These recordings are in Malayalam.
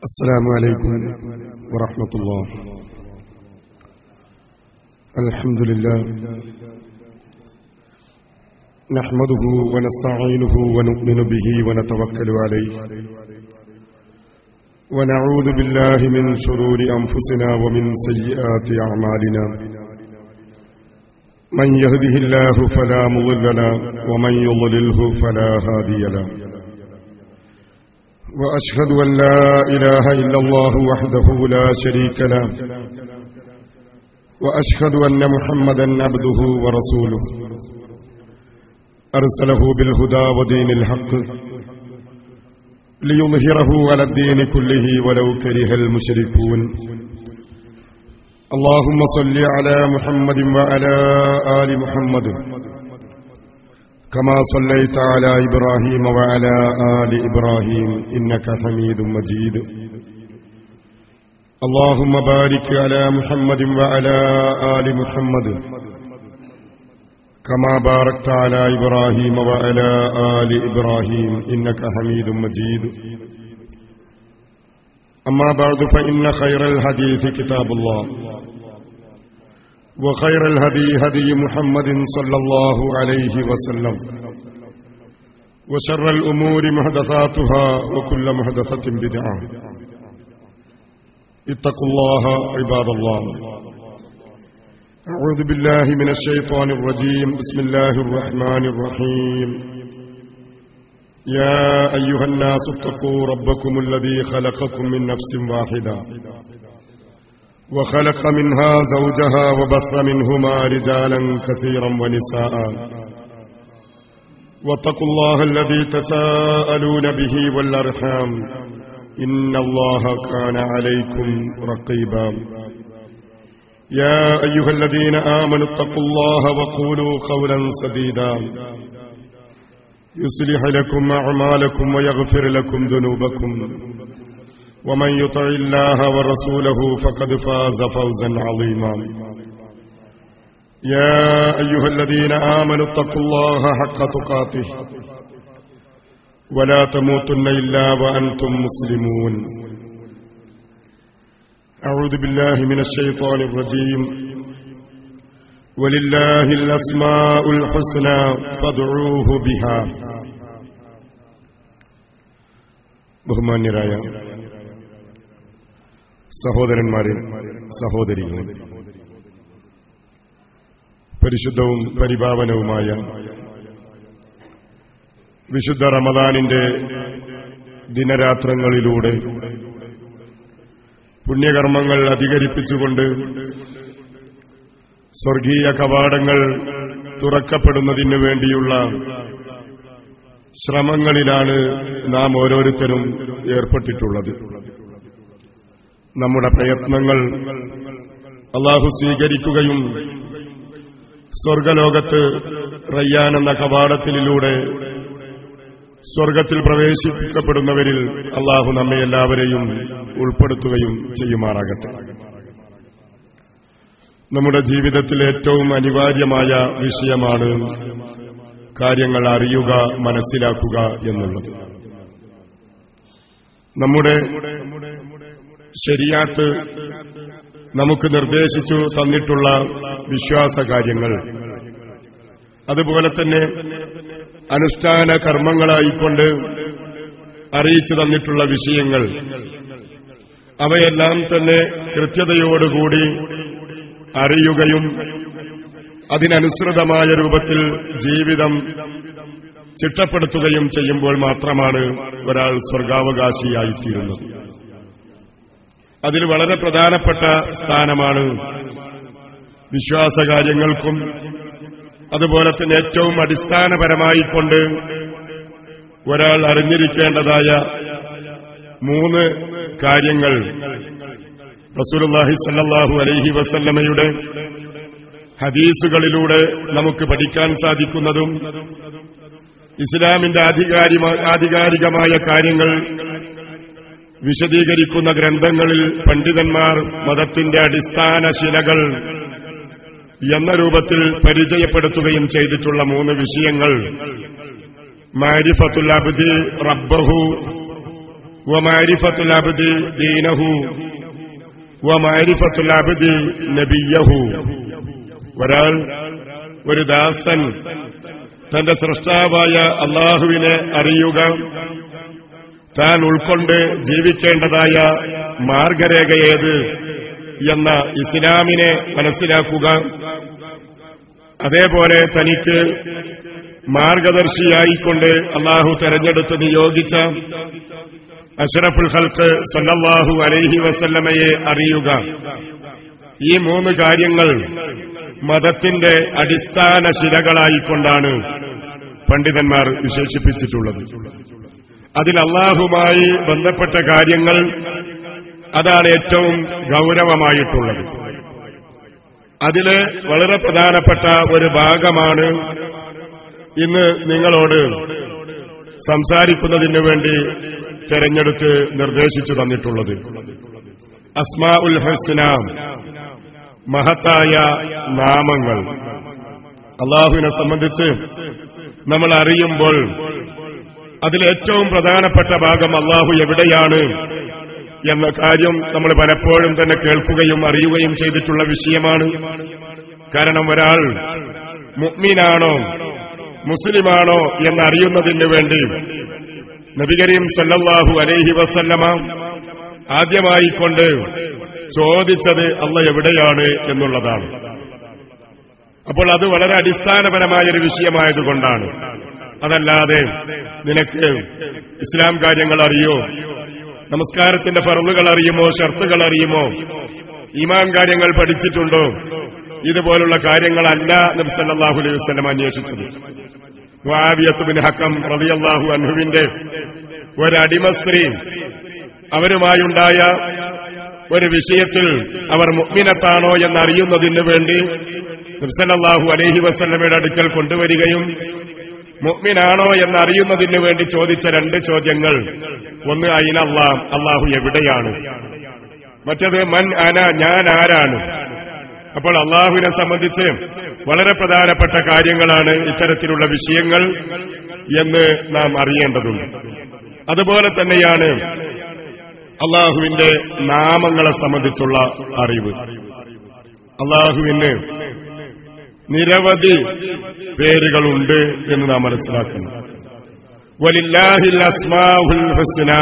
السلام عليكم ورحمة الله الحمد لله نحمده ونستعينه ونؤمن به ونتوكل عليه ونعوذ بالله من شرور أنفسنا ومن سيئات أعمالنا من يهده الله فلا مضل له ومن يضلله فلا هادي له وأشهد أن لا إله إلا الله وحده لا شريك له وأشهد أن محمدا عبده ورسوله أرسله بالهدى ودين الحق ليظهره على الدين كله ولو كره المشركون اللهم صل على محمد وعلى آل محمد كما صليت على إبراهيم وعلى آل إبراهيم إنك حميد مجيد اللهم بارك على محمد وعلى آل محمد كما باركت على إبراهيم وعلى آل إبراهيم إنك حميد مجيد أما بعد فإن خير الحديث كتاب الله وخير الهدي هدي محمد صلى الله عليه وسلم وشر الأمور محدثاتها وكل محدثة بدعة اتقوا الله عباد الله أعوذ بالله من الشيطان الرجيم بسم الله الرحمن الرحيم يا أيها الناس اتقوا ربكم الذي خلقكم من نفس واحدة وخلق منها زوجها وبث منهما رجالا كثيرا ونساء واتقوا الله الذي تساءلون به والأرحام إن الله كان عليكم رقيبا يا أيها الذين آمنوا اتقوا الله وقولوا قولا سديدا يصلح لكم أعمالكم ويغفر لكم ذنوبكم ومن يطع الله ورسوله فقد فاز فوزا عظيما يا أيها الذين آمنوا اتقوا الله حق تقاته ولا تموتن إلا وأنتم مسلمون أعوذ بالله من الشيطان الرجيم ولله الأسماء الحسنى فادعوه بها ബഹുമാന്യരായ സഹോദരന്മാരെ സഹോദരികളെ പരിശുദ്ധവും പരിപാവനവുമായ വിശുദ്ധ റമദാനിന്റെ ദിനരാത്രങ്ങളിലൂടെ പുണ്യകർമ്മങ്ങൾ അധികരിപ്പിച്ചുകൊണ്ട് സ്വർഗീയ കവാടങ്ങൾ തുറക്കപ്പെടുന്നതിനു വേണ്ടിയുള്ള ശ്രമങ്ങളിലാണ് നാം ഓരോരുത്തരും ഏർപ്പെട്ടിട്ടുള്ളത് നമ്മുടെ പ്രയത്നങ്ങൾ അള്ളാഹു സ്വീകരിക്കുകയും സ്വർഗലോകത്ത് റയ്യാൻ എന്ന കവാടത്തിലൂടെ സ്വർഗത്തിൽ പ്രവേശിപ്പിക്കപ്പെടുന്നവരിൽ അള്ളാഹു നമ്മെ എല്ലാവരെയും ഉൾപ്പെടുത്തുകയും ചെയ്യുമാറാകട്ടെ നമ്മുടെ ജീവിതത്തിൽ ഏറ്റവും അനിവാര്യമായ വിഷയമാണ് കാര്യങ്ങൾ അറിയുക മനസ്സിലാക്കുക എന്നുള്ളത് നമ്മുടെ ശരിയാത്ത് നമുക്ക് നിർദ്ദേശിച്ചു തന്നിട്ടുള്ള വിശ്വാസ കാര്യങ്ങൾ അതുപോലെ തന്നെ അനുഷ്ഠാന കർമ്മങ്ങളായിക്കൊണ്ട് അറിയിച്ചു തന്നിട്ടുള്ള വിഷയങ്ങൾ അവയെല്ലാം തന്നെ കൃത്യതയോടുകൂടി അറിയുകയും അതിനനുസൃതമായ രൂപത്തിൽ ജീവിതം ചിട്ടപ്പെടുത്തുകയും ചെയ്യുമ്പോൾ മാത്രമാണ് ഒരാൾ സ്വർഗാവകാശിയായിത്തീരുന്നത് അതിൽ വളരെ പ്രധാനപ്പെട്ട സ്ഥാനമാണ് വിശ്വാസകാര്യങ്ങൾക്കും അതുപോലെ തന്നെ ഏറ്റവും അടിസ്ഥാനപരമായിക്കൊണ്ട് ഒരാൾ അറിഞ്ഞിരിക്കേണ്ടതായ മൂന്ന് കാര്യങ്ങൾ റസൂലുല്ലാഹി സല്ലാഹു അലൈഹി വസല്ലമയുടെ ഹദീസുകളിലൂടെ നമുക്ക് പഠിക്കാൻ സാധിക്കുന്നതും ഇസ്ലാമിന്റെ ആധികാരികമായ കാര്യങ്ങൾ വിശദീകരിക്കുന്ന ഗ്രന്ഥങ്ങളിൽ പണ്ഡിതന്മാർ മതത്തിന്റെ അടിസ്ഥാന ശിലകൾ എന്ന രൂപത്തിൽ പരിചയപ്പെടുത്തുകയും ചെയ്തിട്ടുള്ള മൂന്ന് വിഷയങ്ങൾ മാരിഫത്തുൽ അബ്ദി റബ്ബഹു വമാരിഫത്തുൽ അബ്ദി ദീനഹു വമാരിഫത്തുൽ അബ്ദി നബിയഹു ഒരാൾ ഒരു ദാസൻ തന്റെ സൃഷ്ടാവായ അള്ളാഹുവിനെ അറിയുക താൻ ഉൾക്കൊണ്ട് ജീവിക്കേണ്ടതായ മാർഗരേഖ ഏത് എന്ന ഇസ്ലാമിനെ മനസ്സിലാക്കുക അതേപോലെ തനിക്ക് മാർഗദർശിയായിക്കൊണ്ട് അള്ളാഹു തെരഞ്ഞെടുത്ത് നിയോഗിച്ച അഷറഫുൽ ഹൽക്ക് സല്ലല്ലാഹു അലൈഹി വസല്ലമയെ അറിയുക ഈ മൂന്ന് കാര്യങ്ങൾ മതത്തിന്റെ അടിസ്ഥാന ശിലകളായിക്കൊണ്ടാണ് പണ്ഡിതന്മാർ വിശേഷിപ്പിച്ചിട്ടുള്ളത് അതിൽ അള്ളാഹുമായി ബന്ധപ്പെട്ട കാര്യങ്ങൾ അതാണ് ഏറ്റവും ഗൗരവമായിട്ടുള്ളത് അതില് വളരെ പ്രധാനപ്പെട്ട ഒരു ഭാഗമാണ് ഇന്ന് നിങ്ങളോട് സംസാരിക്കുന്നതിന് വേണ്ടി തെരഞ്ഞെടുത്ത് നിർദ്ദേശിച്ചു തന്നിട്ടുള്ളത് അസ്മാ ഉൽ ഹസ്ന മഹത്തായ നാമങ്ങൾ അള്ളാഹുവിനെ സംബന്ധിച്ച് നമ്മൾ അറിയുമ്പോൾ അതിലേറ്റവും പ്രധാനപ്പെട്ട ഭാഗം അള്ളാഹു എവിടെയാണ് എന്ന കാര്യം നമ്മൾ പലപ്പോഴും തന്നെ കേൾക്കുകയും അറിയുകയും ചെയ്തിട്ടുള്ള വിഷയമാണ് കാരണം ഒരാൾ മുഗ്മീനാണോ മുസ്ലിമാണോ എന്നറിയുന്നതിന് വേണ്ടി നബി കരീം സല്ലല്ലാഹു അലൈഹി വസല്ലമ ആദ്യമായിക്കൊണ്ട് ചോദിച്ചത് അല്ല എവിടെയാണ് എന്നുള്ളതാണ് അപ്പോൾ അത് വളരെ അടിസ്ഥാനപരമായൊരു വിഷയമായതുകൊണ്ടാണ് അതല്ലാതെ നിനക്ക് ഇസ്ലാം കാര്യങ്ങൾ അറിയോ നമസ്കാരത്തിന്റെ ഫറലുകൾ അറിയുമോ ഷർത്തുകൾ അറിയുമോ ഈമാൻ കാര്യങ്ങൾ പഠിച്ചിട്ടുണ്ടോ ഇതുപോലുള്ള കാര്യങ്ങളല്ല നബ്സല്ലാഹു അലൈഹി വസ്ലം അന്വേഷിച്ചത് മുആവിയത്തുബിൻ ഹക്കം റളിയല്ലാഹു അൻഹുവിന്റെ ഒരടിമ സ്ത്രീ അവരുമായുണ്ടായ ഒരു വിഷയത്തിൽ അവർ മുഗ്മിനത്താണോ എന്നറിയുന്നതിന് വേണ്ടി നബ്സല്ലാഹു അലൈഹി വസല്ലമയുടെ അടുക്കൽ കൊണ്ടുവരികയും മുഗ്മിനാണോ എന്നറിയുന്നതിന് വേണ്ടി ചോദിച്ച രണ്ട് ചോദ്യങ്ങൾ ഒന്ന് അയിന അള്ളാഹ് അള്ളാഹു എവിടെയാണ് മറ്റത് മൻ അന ഞാൻ ആരാണ് അപ്പോൾ അള്ളാഹുവിനെ സംബന്ധിച്ച് വളരെ പ്രധാനപ്പെട്ട കാര്യങ്ങളാണ് ഇത്തരത്തിലുള്ള വിഷയങ്ങൾ എന്ന് നാം അറിയേണ്ടതുണ്ട് അതുപോലെ തന്നെയാണ് അള്ളാഹുവിന്റെ നാമങ്ങളെ സംബന്ധിച്ചുള്ള അറിവ് അള്ളാഹുവിന് നിരവധി പേരുകളുണ്ട് എന്ന് നാം മനസ്സിലാക്കുന്നു വലില്ലാഹിൽ അസ്മാഹുൽ ഹുസ്ന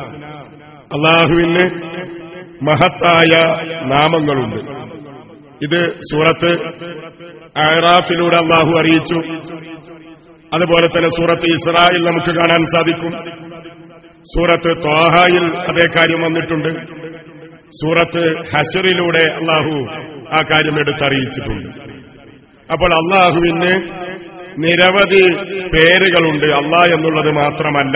അള്ളാഹുവിന് മഹത്തായ നാമങ്ങളുണ്ട് ഇത് സൂറത്ത് അഹ്റാഫിലൂടെ അള്ളാഹു അറിയിച്ചു അതുപോലെ തന്നെ സൂറത്ത് ഇസ്രായിൽ നമുക്ക് കാണാൻ സാധിക്കും സൂറത്ത് ത്വാഹായിൽ അതേ കാര്യം വന്നിട്ടുണ്ട് സൂറത്ത് ഹഷറിലൂടെ അള്ളാഹു ആ കാര്യം എടുത്തറിയിച്ചിട്ടുണ്ട് അപ്പോൾ അള്ളാഹുവിന് നിരവധി പേരുകളുണ്ട് അള്ളാ എന്നുള്ളത് മാത്രമല്ല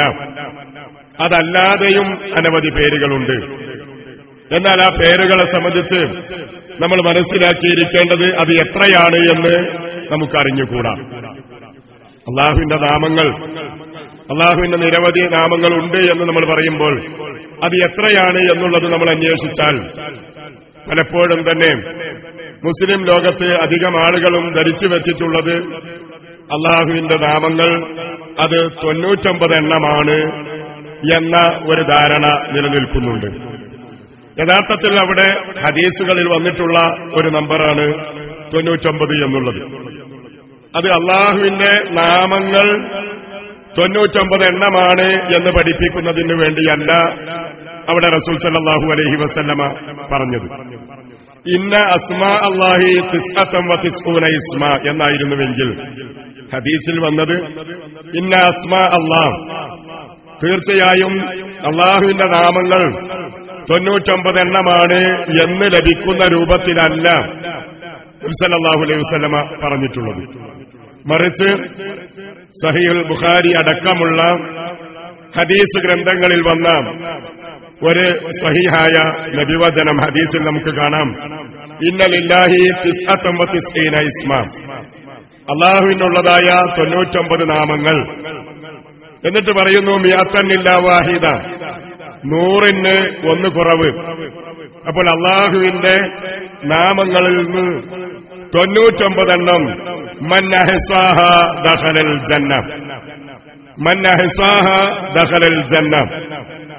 അതല്ലാതെയും അനവധി പേരുകളുണ്ട് എന്നാൽ ആ പേരുകളെ സംബന്ധിച്ച് നമ്മൾ മനസ്സിലാക്കിയിരിക്കേണ്ടത് അത് എത്രയാണ് എന്ന് നമുക്കറിഞ്ഞുകൂടാ അള്ളാഹുവിന്റെ നാമങ്ങൾ അള്ളാഹുവിന്റെ നിരവധി നാമങ്ങളുണ്ട് എന്ന് നമ്മൾ പറയുമ്പോൾ അത് എത്രയാണ് എന്നുള്ളത് നമ്മൾ അന്വേഷിച്ചാൽ പലപ്പോഴും തന്നെ മുസ്ലിം ലോകത്ത് അധികം ആളുകളും ധരിച്ചു വച്ചിട്ടുള്ളത് അള്ളാഹുവിന്റെ നാമങ്ങൾ അത് തൊണ്ണൂറ്റൊമ്പത് എണ്ണമാണ് എന്ന ഒരു ധാരണ നിലനിൽക്കുന്നുണ്ട് യഥാർത്ഥത്തിൽ അവിടെ ഹദീസുകളിൽ വന്നിട്ടുള്ള ഒരു നമ്പറാണ് തൊണ്ണൂറ്റൊമ്പത് എന്നുള്ളത് അത് അള്ളാഹുവിന്റെ നാമങ്ങൾ തൊണ്ണൂറ്റൊമ്പത് എണ്ണമാണ് എന്ന് പഠിപ്പിക്കുന്നതിന് വേണ്ടിയല്ല അവിടെ റസൂൽ സല്ലാഹു അലൈഹി വസല്ലമ പറഞ്ഞത് ഇന്ന അസ്മാ അള്ളാഹി തിസ്അത്തം വതിസ്ഊന ഇസ്മ എന്നായിരുന്നുവെങ്കിൽ ഹദീസിൽ വന്നത് ഇന്ന അസ്മാ അള്ളാഹ് തീർച്ചയായും അള്ളാഹുവിന്റെ നാമങ്ങൾ തൊണ്ണൂറ്റൊമ്പത് എണ്ണമാണ് എന്ന് ലഭിക്കുന്ന രൂപത്തിലല്ല സല്ലല്ലാഹു അലൈഹി വസല്ലമ പറഞ്ഞിട്ടുള്ളത് മറിച്ച് സഹീൽ ബുഖാരി അടക്കമുള്ള ഹദീസ് ഗ്രന്ഥങ്ങളിൽ വന്ന ഒരു സഹിഹായ നബിവചനം ഹദീസിൽ നമുക്ക് കാണാം ഇന്നലില്ലാഹി തിസ്അത്തൊമ്പത്തിസ്ഈന ഇസ്മ അള്ളാഹുവിനുള്ളതായ തൊണ്ണൂറ്റൊമ്പത് നാമങ്ങൾ എന്നിട്ട് പറയുന്നു മിയത്തന്നില്ല വാഹിദ നൂറിന് ഒന്ന് കുറവ് അപ്പോൾ അള്ളാഹുവിന്റെ നാമങ്ങളിൽ നിന്ന് തൊണ്ണൂറ്റൊമ്പതെണ്ണം മന്നഹസാഹ ദഹലൽ ജന്ന മന്നഹസാഹ ദഹലൽ ജന്ന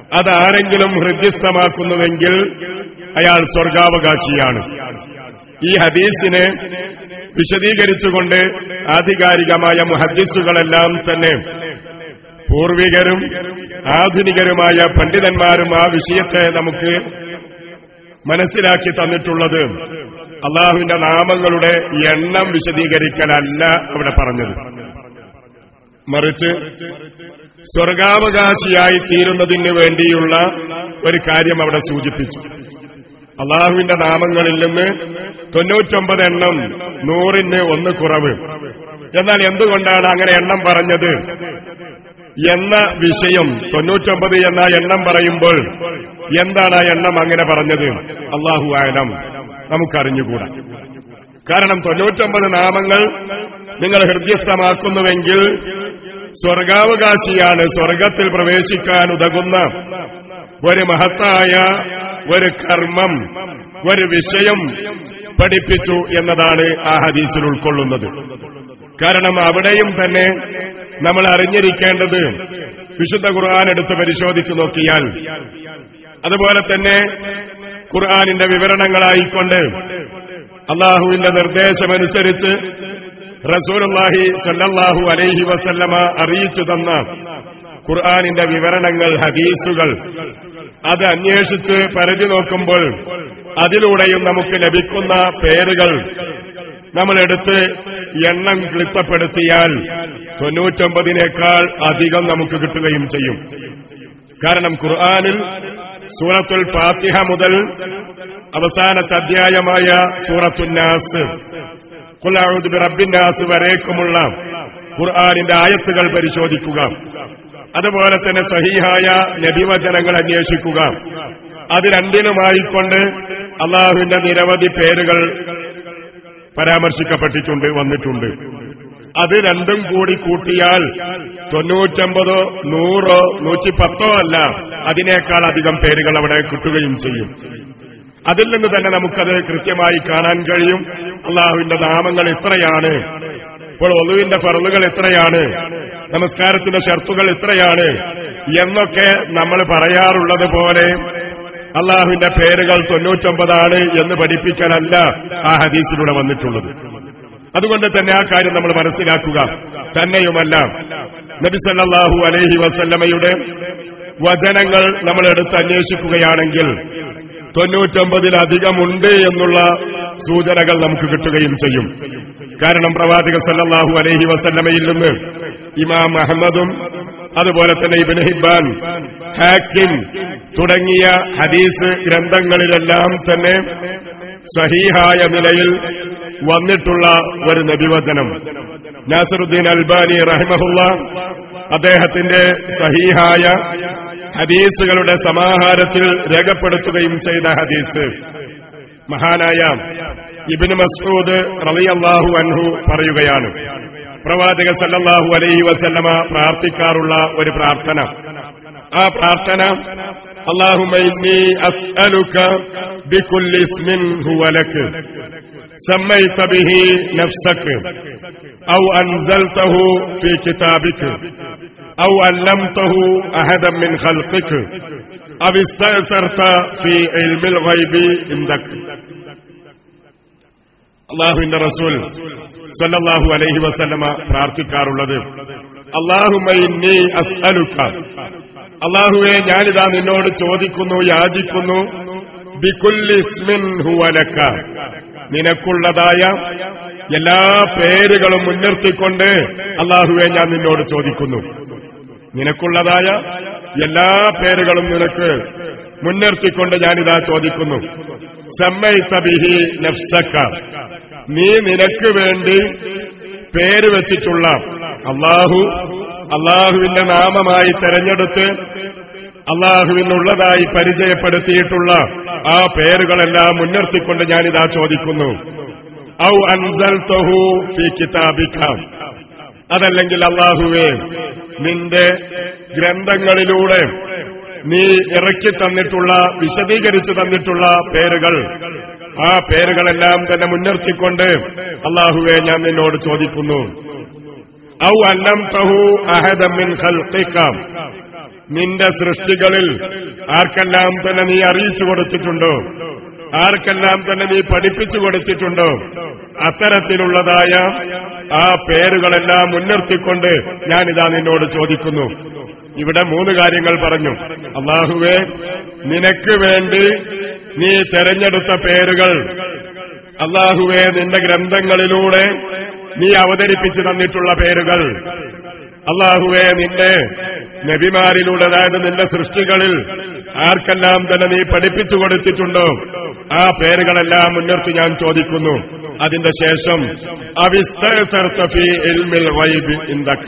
അതാരെങ്കിലും ഹൃദ്യസ്ഥമാക്കുന്നുവെങ്കിൽ അയാൾ സ്വർഗാവകാശിയാണ് ഈ ഹദീസിനെ വിശദീകരിച്ചുകൊണ്ട് ആധികാരികമായ മുഹദ്ദിസുകളെല്ലാം തന്നെ പൂർവികരും ആധുനികരുമായ പണ്ഡിതന്മാരും ആ വിഷയത്തെ നമുക്ക് മനസ്സിലാക്കി തന്നിട്ടുള്ളത് അള്ളാഹുവിന്റെ നാമങ്ങളുടെ എണ്ണം വിശദീകരിക്കലല്ല അവിടെ പറഞ്ഞത് മറിച്ച് സ്വർഗാവകാശിയായി തീരുന്നതിന് വേണ്ടിയുള്ള ഒരു കാര്യം അവിടെ സൂചിപ്പിച്ചു അള്ളാഹുവിന്റെ നാമങ്ങളിൽ നിന്ന് തൊണ്ണൂറ്റൊമ്പത് എണ്ണം നൂറിന് ഒന്ന് കുറവ് എന്നാൽ എന്തുകൊണ്ടാണ് അങ്ങനെ എണ്ണം പറഞ്ഞത് എന്ന വിഷയം തൊണ്ണൂറ്റൊമ്പത് എന്ന എണ്ണം പറയുമ്പോൾ എന്താണ് ആ എണ്ണം അങ്ങനെ പറഞ്ഞത് അള്ളാഹു ആയാലും നമുക്കറിഞ്ഞുകൂടാ കാരണം തൊണ്ണൂറ്റൊമ്പത് നാമങ്ങൾ നിങ്ങൾ ഹൃദ്യസ്ഥമാക്കുന്നുവെങ്കിൽ സ്വർഗാവകാശിയാണ് സ്വർഗത്തിൽ പ്രവേശിക്കാൻ ഉതകുന്ന ഒരു മഹത്തായ ഒരു കർമ്മം ഒരു വിഷയം പഠിപ്പിച്ചു എന്നതാണ് ആ ഹദീസിൽ ഉൾക്കൊള്ളുന്നത് കാരണം അവിടെയും തന്നെ നമ്മൾ അറിഞ്ഞിരിക്കേണ്ടത് വിശുദ്ധ ഖുർആൻ എടുത്ത് പരിശോധിച്ചു നോക്കിയാൽ അതുപോലെ തന്നെ ഖുർആാനിന്റെ വിവരണങ്ങളായിക്കൊണ്ട് അള്ളാഹുവിന്റെ നിർദ്ദേശമനുസരിച്ച് റസൂലുള്ളാഹി സല്ലല്ലാഹു അലൈഹി വസല്ലമ അറിയിച്ചു തന്ന ഖുർആാനിന്റെ വിവരണങ്ങൾ ഹദീസുകൾ അത് അന്വേഷിച്ച് പരിധി നോക്കുമ്പോൾ അതിലൂടെയും നമുക്ക് ലഭിക്കുന്ന പേരുകൾ നമ്മളെടുത്ത് എണ്ണം ക്ലിത്തപ്പെടുത്തിയാൽ തൊണ്ണൂറ്റൊമ്പതിനേക്കാൾ അധികം നമുക്ക് കിട്ടുകയും ചെയ്യും കാരണം ഖുർആാനിൽ സൂറത്തുൽ ഫാത്തിഹ മുതൽ അവസാനത്തെ അധ്യായമായ സൂറത്തുന്നാസ് കുലാവുദ് റബ്ബിന്നാസ് വരേക്കുമുള്ള ഖുർആാനിന്റെ ആയത്തുകൾ പരിശോധിക്കുക അതുപോലെ തന്നെ സഹിഹായ നബിവചനങ്ങൾ അന്വേഷിക്കുക അത് രണ്ടിനുമായിക്കൊണ്ട് അള്ളാഹുവിന്റെ നിരവധി പേരുകൾ പരാമർശിക്കപ്പെട്ടിട്ടുണ്ട് വന്നിട്ടുണ്ട് അത് രണ്ടും കൂടി കൂട്ടിയാൽ തൊണ്ണൂറ്റമ്പതോ നൂറോ നൂറ്റിപ്പത്തോ അല്ല അതിനേക്കാൾ അധികം പേരുകൾ അവിടെ കിട്ടുകയും ചെയ്യും അതിൽ നിന്ന് തന്നെ നമുക്കത് കൃത്യമായി കാണാൻ കഴിയും അള്ളാഹുവിന്റെ നാമങ്ങൾ ഇത്രയാണ് ഇപ്പോൾ ഒലുവിന്റെ ഫറലുകൾ എത്രയാണ് നമസ്കാരത്തിന്റെ ഷർത്തുകൾ എത്രയാണ് എന്നൊക്കെ നമ്മൾ പറയാറുള്ളത് പോലെ അള്ളാഹുവിന്റെ പേരുകൾ തൊണ്ണൂറ്റൊമ്പതാണ് എന്ന് പഠിപ്പിക്കാനല്ല ആ ഹദീസിലൂടെ വന്നിട്ടുള്ളത് അതുകൊണ്ട് തന്നെ ആ കാര്യം നമ്മൾ മനസ്സിലാക്കുക തന്നെയുമല്ല നബിസല്ലാഹു അലൈഹി വസല്ലമയുടെ വചനങ്ങൾ നമ്മൾ എടുത്ത് അന്വേഷിക്കുകയാണെങ്കിൽ തൊണ്ണൂറ്റൊമ്പതിലധികമുണ്ട് എന്നുള്ള സൂചനകൾ നമുക്ക് കിട്ടുകയും ചെയ്യും കാരണം പ്രവാചക സല്ലല്ലാഹു അലൈഹി വസല്ലമയിൽ നിന്ന് ഇമാം അഹമ്മദും അതുപോലെ തന്നെ ഇബിൻ ഹിബാൻ ഹാക്കിം തുടങ്ങിയ ഹദീസ് ഗ്രന്ഥങ്ങളിലെല്ലാം തന്നെ സഹീഹായ നിലയിൽ വന്നിട്ടുള്ള ഒരു നബിവചനം നാസറുദ്ദീൻ അൽബാനി റഹിമഹുല്ല അദ്ദേഹത്തിന്റെ സഹീഹായ ഹദീസുകളുടെ സമാഹാരത്തിൽ രേഖപ്പെടുത്തുകയും ചെയ്ത ഹദീസ് മഹാനായ ഇബിന് മസ്ഊദ് റളിയല്ലാഹു അൻഹു പറയുകയാണ് പ്രവാചക സല്ലല്ലാഹു അലൈഹി വസല്ലമ പ്രാർത്ഥിക്കാറുള്ള ഒരു പ്രാർത്ഥന ആ പ്രാർത്ഥന اللهم إني أسألك بكل اسم هو لك سميت به نفسك أو أنزلته في كتابك أو علمته أحدا من خلقك أو استأثرت في علم الغيب عندك അള്ളാഹുവിന്റെ റസൂൽ സല്ലല്ലാഹു അലൈഹി വസല്ലമ പ്രാർത്ഥിക്കാറുള്ളത് അള്ളാഹുമൈന്നി അസ്അലുക അള്ളാഹുവെ ഞാനിതാ നിന്നോട് ചോദിക്കുന്നു യാചിക്കുന്നു ബിക്കുല്ലിസ്മിൻ ഹുവലക്ക നിനക്കുള്ളതായ എല്ലാ പേരുകളും മുൻനിർത്തിക്കൊണ്ട് അള്ളാഹുവെ ഞാൻ നിന്നോട് ചോദിക്കുന്നു നിനക്കുള്ളതായ എല്ലാ പേരുകളും നിനക്ക് മുൻനിർത്തിക്കൊണ്ട് ഞാനിതാ ചോദിക്കുന്നു സമ്മൈത്തബിഹി നഫ്സക്ക നീ നിനക്ക് വേണ്ടി പേര് വെച്ചിട്ടുള്ള അള്ളാഹു അള്ളാഹുവിന്റെ നാമമായി തെരഞ്ഞെടുത്ത് അള്ളാഹുവിനുള്ളതായി പരിചയപ്പെടുത്തിയിട്ടുള്ള ആ പേരുകളെല്ലാം മുൻനിർത്തിക്കൊണ്ട് ഞാനിതാ ചോദിക്കുന്നു ഔ അൻസൽ ഫി കിതാബിക അതല്ലെങ്കിൽ അള്ളാഹുവേ നിന്റെ ഗ്രന്ഥങ്ങളിലൂടെ നീ ഇറക്കി തന്നിട്ടുള്ള വിശദീകരിച്ചു തന്നിട്ടുള്ള പേരുകൾ ആ പേരുകളെല്ലാം തന്നെ മുൻനിർത്തിക്കൊണ്ട് അള്ളാഹുവെ ഞാൻ നിന്നോട് ചോദിക്കുന്നു ഔ അല്ലം തഹു അഹദമിൻ ഖൽഖിക നിന്റെ സൃഷ്ടികളിൽ ആർക്കെല്ലാം തന്നെ നീ അറിയിച്ചു കൊടുത്തിട്ടുണ്ടോ ആർക്കെല്ലാം തന്നെ നീ പഠിപ്പിച്ചു കൊടുത്തിട്ടുണ്ടോ അത്തരത്തിലുള്ളതായ ആ പേരുകളെല്ലാം മുൻനിർത്തിക്കൊണ്ട് ഞാനിതാ നിന്നോട് ചോദിക്കുന്നു ഇവിടെ മൂന്ന് കാര്യങ്ങൾ പറഞ്ഞു അള്ളാഹുവേ നിനക്ക് വേണ്ടി നീ തെരഞ്ഞെടുത്ത പേരുകൾ അള്ളാഹുവെ നിന്റെ ഗ്രന്ഥങ്ങളിലൂടെ നീ അവതരിപ്പിച്ചു തന്നിട്ടുള്ള പേരുകൾ അള്ളാഹുവെ നിന്റെ നബിമാരിലൂടെ അതായത് നിന്റെ സൃഷ്ടികളിൽ ആർക്കെല്ലാം തന്നെ നീ പഠിപ്പിച്ചു കൊടുത്തിട്ടുണ്ടോ ആ പേരുകളെല്ലാം മുൻനിർത്തി ഞാൻ ചോദിക്കുന്നു അതിന്റെ ശേഷം അവിസ്തർത്ത ഫീ ഇൽമിൽ ഗൈബി ഇൻദക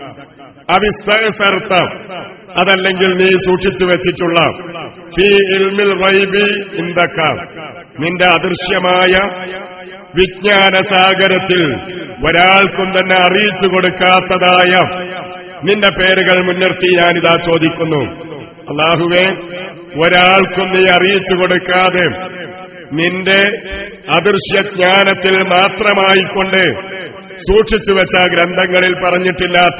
അവിസ്തർത്ത അതല്ലെങ്കിൽ നീ സൂക്ഷിച്ചു വെച്ചിട്ടുള്ള ഫീ ഇൽമിൽ ഗൈബി ഇൻദക നിന്റെ അദൃശ്യമായ വിജ്ഞാനസാഗരത്തിൽ ഒരാൾക്കും തന്നെ അറിയിച്ചു കൊടുക്കാത്തതായ നിന്റെ പേരുകൾ മുൻനിർത്തി ഞാനിതാ ചോദിക്കുന്നു അള്ളാഹുവെ ഒരാൾക്കും നീ അറിയിച്ചു കൊടുക്കാതെ നിന്റെ അദൃശ്യജ്ഞാനത്തിൽ മാത്രമായിക്കൊണ്ട് സൂക്ഷിച്ചു വെച്ച ഗ്രന്ഥങ്ങളിൽ പറഞ്ഞിട്ടില്ലാത്ത